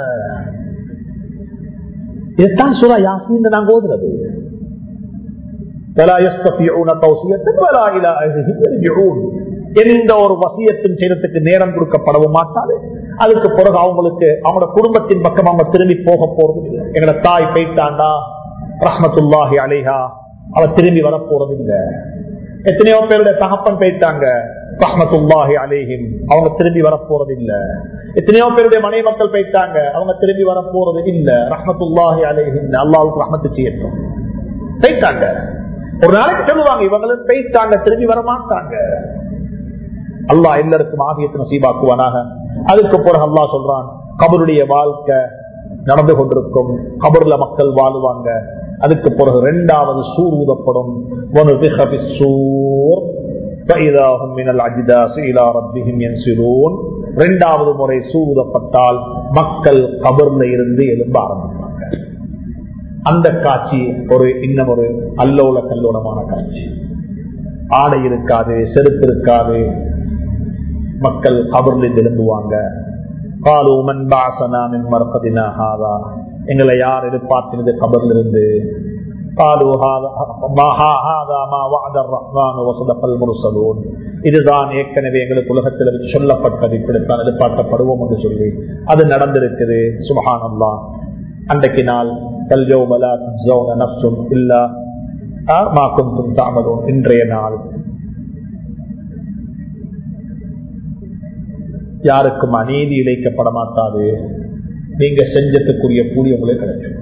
இதுதான் சூரா யாசின் நாங்க ஓதுறது ولا يستطيعون توصية ولا إلى أهلهم يرجعون எந்த ஒரு வசியத்தின் செய்யறதுக்கு நேரம் கொடுக்கப்படவும் மாட்டாது அதுக்கு பிறகு அவங்களுக்கு அவங்களோட குடும்பத்தின் பக்கம் அவங்க திரும்பி போக போறது இல்லை எங்களோட தாய் போயிட்டாண்டா ரஹமத்துல்லாஹி அலைஹா அவ திரும்பி வர போறது இல்ல எத்தனையோ பேருடைய தகப்பன் போயிட்டாங்க ரஹமத்துல்லாஹி அலைஹிம் அவங்க திரும்பி வர போறது இல்ல எத்தனையோ பேருடைய மனை மக்கள் போயிட்டாங்க அவங்க திரும்பி வர போறது இல்ல ரஹமத்துல்லாஹி அலைஹிம் அல்லாவுக்கு ரஹமத்து செய்யட்டும் போயிட்டாங்க ஒரு நாளைக்கு சொல்லுவாங்க இவங்களும் போயிட்டாங்க திரும்பி வர மாட்டாங்க அல்லாஹ் எல்லாருக்கும் ஆகியத்தை நசீபாக்குவானாக அதுக்கு பிறகு அல்லாஹ் சொல்றான் கபருடைய வாழ்க்கை நடந்து கொண்டிருக்கும் கபருல மக்கள் வாழுவாங்க அதுக்கு பிறகு இரண்டாவது சூர் ஊதப்படும் وَنُفِخَ فِي الصُّورِ فَإِذَا هُمْ مِنَ الْأَجْدَاثِ إِلَى رَبِّهِمْ يَنْسِلُونَ இரண்டாவது முறை சூர் ஊதப்பட்டால் மக்கள் கபர்ல இருந்து எழும்ப ஆரம்பிப்பாங்க அந்த காட்சி ஒரு இன்னும் ஒரு அல்லோல கல்லோலமான காட்சி ஆடை இருக்காது செருப்பு இருக்காது மக்கள் கபர்ல எழும்புவாங்க காலு மன் பாசனா மின் மரப்பதினா ஹாதா எங்களை யார் எதிர்பார்த்தினது கபர்ல இருந்து قالوا هذا ما هذا ما وعد الرحمن وصدق المرسلون இதுதான் ஏற்கனவே எங்களுக்கு உலகத்தில் வச்சு சொல்லப்பட்டது இப்படித்தான் எதிர்பார்க்கப்படுவோம் என்று சொல்லி அது நடந்திருக்குது சுபஹானல்லா அன்றைக்கு நாள் கல்யோமலா துஜௌன நஃப்சுன் இல்லா மா குந்தும் தாமதம் இன்றைய நாள் யாருக்கும் அநீதி இழைக்கப்பட மாட்டாது நீங்க செஞ்சதுக்குரிய கூலி உங்களுக்கு கிடைக்கும்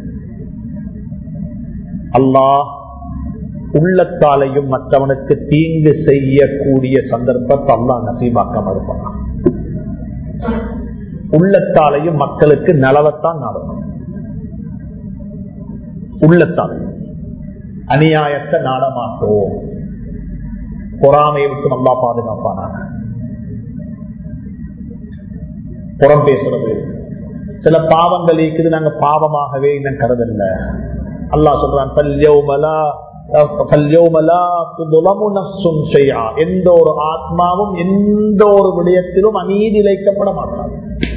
அல்லாஹ் உள்ளத்தாலையும் மற்றவனுக்கு தீங்கு செய்யக்கூடிய சந்தர்ப்பத்தை அல்லாஹ் நசீபாக்காம இருப்பான் உள்ளத்தாலையும் மக்களுக்கு நலவத்தான் நாடணும் உள்ளத்தால் அநியாயத்தை நாடமாட்டோம் பொறாமையை விட்டு நல்லா பாதுகாப்பானாங்க புறம் பேசுறது சில பாவங்கள் இருக்குது நாங்க பாவமாகவே இன்னும் கருதல்ல அல்லா சொல்றான் பல்யௌமலா பல்யௌமலா துலமு நஃப்சுன் ஷைஆ. எந்த ஒரு ஆத்மாவும் எந்த ஒரு விடயத்திலும் அநீதி இழைக்கப்பட மாட்டாங்க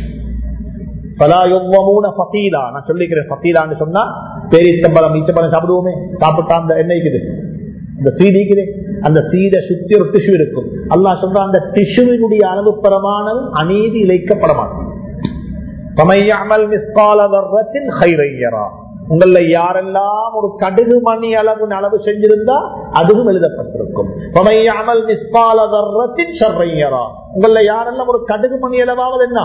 பலாயுவமூன ஃபசீலா நான் சொல்லிக்கிறேன் ஃபசீலான்னு சொன்னா பேரித்தம்பரம் ஈச்சம்பரம் சாப்பிடுவோமே சாப்பிட்டா அந்த எண்ணெய்க்குது அந்த சீடிக்குது அந்த சீடை சுத்தி ஒரு டிஷ்யூ இருக்கும் அல்லாஹ் சொல்ற அந்த டிஷ்யூவினுடைய அளவு பிரமாணம் அநீதி இழைக்கப்பட மாட்டாங்க பமையாமல் மிஸ்கால தர்றத்தின் ஹைரையரா உங்கள யாரெல்லாம் ஒரு கடுகு மணி அளவு அளவு செஞ்சிருந்தா அதுவும் எழுதப்பட்டிருக்கும் பமையாமல் மிஸ்கால தர்றத்தின் ஷர்ரையரா உங்கள யாரெல்லாம் ஒரு கடுகு மணி அளவாவது என்ன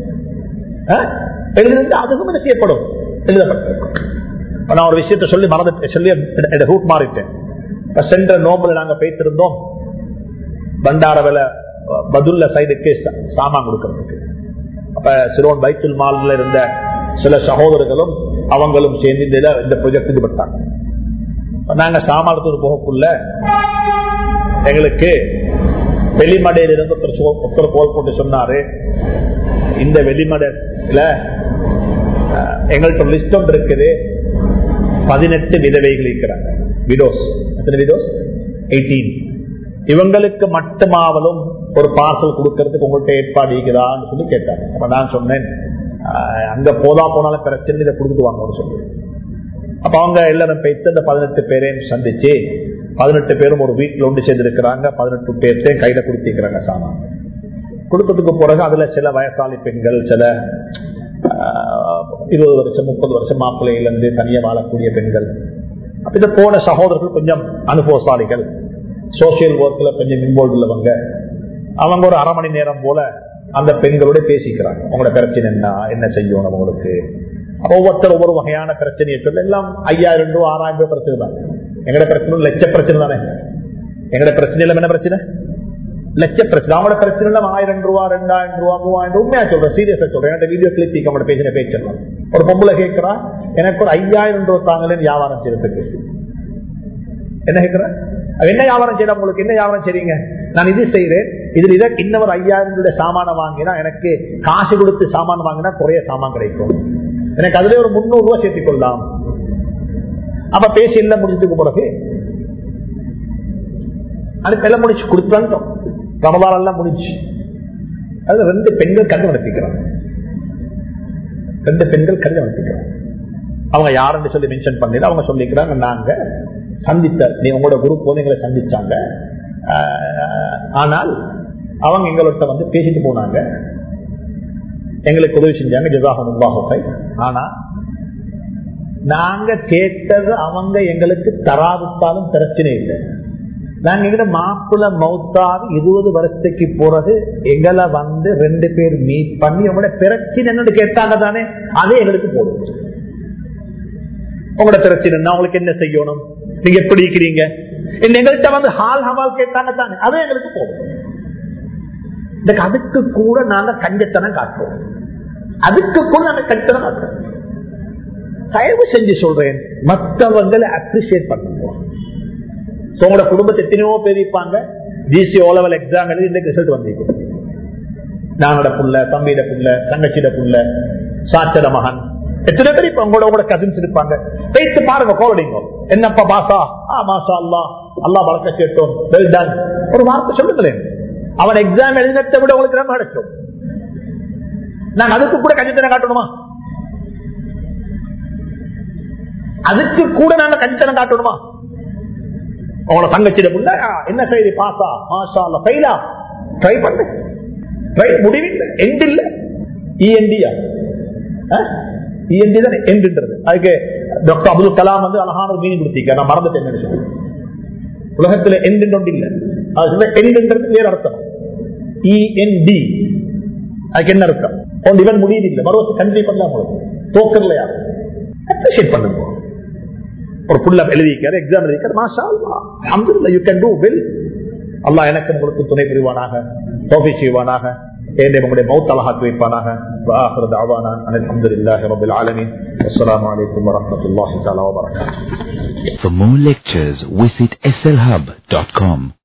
எழுதிருந்து அதுவும் என்ன செய்யப்படும் எழுதப்பட்டிருக்கும் இப்ப நான் ஒரு விஷயத்த சொல்லி மறந்து சொல்லி ரூட் மாறிட்டேன் இப்ப சென்ற நோம்புல நாங்க பேசிருந்தோம் பண்டாரவில பதுல்ல சைடுக்கு சா- சாமான் கொடுக்கறதுக்கு அப்ப சிலோன் பைத்துல் மால்ல இருந்த சில சகோதரர்களும் அவங்களும் சேர்ந்து இந்த இத- இந்த ப்ரொஜெக்ட் ஈடுபட்டாங்க இப்ப நாங்க சாமானத்தூர் போகக்குள்ள எங்களுக்கு வெளிமடையில இருந்து ஒருத்தர் சோ- ஒருத்தர் கோல் போட்டு சொன்னாரு இந்த வெளிமடையில அஹ், எங்கள்கிட்ட லிஸ்ட் ஒன்று இருக்குது பதினெட்டு விதவைகள் இருக்கிறாங்க விடோஸ் எத்தனை விடோஸ் எயிட்டீன் இவங்களுக்கு மட்டுமாவலும் ஒரு பார்சல் கொடுக்கறதுக்கு உங்கள்கிட்ட ஏற்பாடு இருக்குதான்னு சொல்லி கேட்டாங்க அப்ப நான் சொன்னேன் அஹ், அங்க போதா போனாலும் பிரச்சனை இதை கொடுத்துட்டு வாங்கன்னு சொல்லி அப்ப அவங்க எல்லாரும் போயிட்டு அந்த பதினெட்டு பேரையும் சந்திச்சு பதினெட்டு பேரும் ஒரு வீட்டுல ஒன்று சேர்ந்திருக்கிறாங்க பதினெட்டு பேர்த்தையும் கையில கொடுத்திருக்கிறாங்க சாமான் கொடுத்ததுக்கு பிறகு அதுல சில வயசாளி பெண்கள் சில ஆஹ், இருபது வருஷம் முப்பது வருஷம் மாப்பிள்ளையில இருந்து தனியா வாழக்கூடிய பெண்கள் அப்ப இதை போன சகோதரர்கள் கொஞ்சம் அனுபவசாலிகள் சோசியல் ஒர்க்ல கொஞ்சம் இன்வால்வ் உள்ளவங்க அவங்க ஒரு அரை மணி நேரம் போல அந்த பெண்களோட பேசிக்கிறாங்க உங்களோட பிரச்சனை என்ன என்ன செய்யணும் உங்களுக்கு ஒவ்வொருத்தர் ஒவ்வொரு வகையான பிரச்சனையை சொல்ல எல்லாம் ஐயாயிரம் ரூபாய் ஆறாயிரம் ரூபாய் பிரச்சனை தான் எங்கட பிரச்சனை லட்ச பிரச்சனை தானே எங்கட பிரச்சனை எல்லாம் என்ன பிரச்சனை லட்ச பிரச்சனை அவங்களோட பிரச்சனை எல்லாம் ஆயிரம் ரூபா ரெண்டாயிரம் ரூபா மூவாயிரம் ரூபாய் உண்மையா சொல்றேன் சீரியஸா சொல்றேன் என்கிட்ட வீடியோ கிளிப் அவங்களோட பேசின பேச்செல்லாம் ஒரு பொம்பளை கேட்கிறா எனக்கு ஒரு ஐயாயிரம் ரூபாய் தாங்களேன்னு வியாபாரம் செய்யறதுக்கு என்ன கேட்கிற என்ன வியாபாரம் செய்யலாம் உங்களுக்கு என்ன வியாபாரம் செய்றீங்க நான் இது செய்யறேன் இதுல இதை இன்னொரு ஐயாயிரம் ரூபாய் சாமான வாங்கினா எனக்கு காசு கொடுத்து சாமான் வாங்கினா குறைய சாமான் கிடைக்கும் எனக்கு அதுல ஒரு முன்னூறு ரூபாய் சேர்த்துக் கொள்ளலாம் அப்ப பேசி எல்லாம் முடிஞ்சதுக்கு பிறகு அதுக்கு எல்லாம் முடிச்சு கொடுத்துட்டோம் ரமதான் எல்லாம் முடிச்சு அது ரெண்டு பெண்கள் கண்டு நடத்திக்கிறாங்க ரெண்டு பெண்கள் கண்டு நடத்திக்கிறாங்க அவங்க யாருன்னு சொல்லி மென்ஷன் பண்ணல அவங்க சொல்லிக்கிறாங்க நாங்க சந்தித்த நீ உங்களோட குரூப் வந்து எங்களை சந்திச்சாங்க ஆஹ், ஆனால் அவங்க எங்கள்கிட்ட வந்து பேசிட்டு போனாங்க எங்களுக்கு உதவி செஞ்சாங்க ஜிதாகம் உருவாக ஆனா நாங்க கேட்டது அவங்க எங்களுக்கு தராவிட்டாலும் பிரச்சனை இல்லை நாங்க எங்கிட்ட மாப்பிள்ள மௌத்தாவி இருபது வருஷத்துக்கு போறது எங்களை வந்து ரெண்டு பேர் மீட் பண்ணி உங்களோட பிரச்சனை என்னன்னு கேட்டாங்க தானே அதே எங்களுக்கு போடும் உங்களோட பிரச்சனை உங்களுக்கு என்ன செய்யணும் நீங்க எப்படி இருக்கிறீங்க இந்த எங்கள்கிட்ட வந்து ஹால் ஹவால் கேட்டாங்க தானே அதே எங்களுக்கு போடும் இதுக்கு அதுக்கு கூட நாங்க கஞ்சத்தனம் காட்டுறோம் அதுக்கு கூட நாங்க கஞ்சத்தனம் காட்டுறோம் தயவு செஞ்சு சொல்றேன் மற்றவங்களை அப்ரிசியேட் பண்ணுவோம் So, உங்களோட குடும்பத்தை எத்தனையோ பேர் இருப்பாங்க ஜிசி ஓ லெவல் எக்ஸாம் எழுதி இந்த ரிசல்ட் வந்திருக்கும் நானோட புள்ள தம்பியிட புள்ள தங்கச்சியிட புள்ள சாச்சட மகன் எத்தனை பேர் இப்ப உங்களோட உங்களோட கசின்ஸ் இருப்பாங்க பேச்சு பாருங்க கோலடிங்க என்னப்பா பாசா ஆ மாசா அல்லா அல்லா வழக்க கேட்டோம் வெல் டன் ஒரு வார்த்தை சொல்லுங்களேன் அவன் எக்ஸாம் எழுதினத்தை விட உங்களுக்கு ரொம்ப கிடைக்கும் நான் அதுக்கு கூட கஞ்சித்தனை காட்டணுமா அதுக்கு கூட நாங்க கஞ்சித்தனம் காட்டணுமா உங்களோட தங்கச்சியிட புள்ள ஆ, என்ன செய்தி பாசா மாஷா அல்லா ஃபெயிலா ட்ரை பண்ணு ட்ரை முடிவில்லை எண்ட் இல்ல இஎன்டியா இஎன்டி தான் எண்டுன்றது அதுக்கு டாக்டர் அப்துல் கலாம் வந்து அழகான ஒரு மீனிங் கொடுத்தீங்க நான் மறந்துட்டேன் என்ன சொல்லி உலகத்துல எண்டு ஒன்று இல்ல அது சொல்ல எண்டுன்றது வேற அர்த்தம் இஎன்டி அதுக்கு என்ன அர்த்தம் ஒன்று இவன் முடியுது இல்லை மறுபடியும் கண்டினியூ பண்ணலாம் தோக்கர்ல யாரும் அப்ரிஷியேட் பண்ணுங்க ஒரு புள்ள எழுதிக்காரு எக்ஸாம் எழுதிக்காரு மாஷா அல்லா யூ கேன் டூ வெல் அல்லாஹ் எனக்கு உங்களுக்கு துணை புரிவானாக தோஃபி செய்வானாக என்னை உங்களுடைய மௌத் அழகாக்கு வைப்பானாக وآخر دعوانا أن الحمد لله رب العالمين والسلام عليكم ورحمة الله تعالى وبركاته For more lectures, visit slhub.com.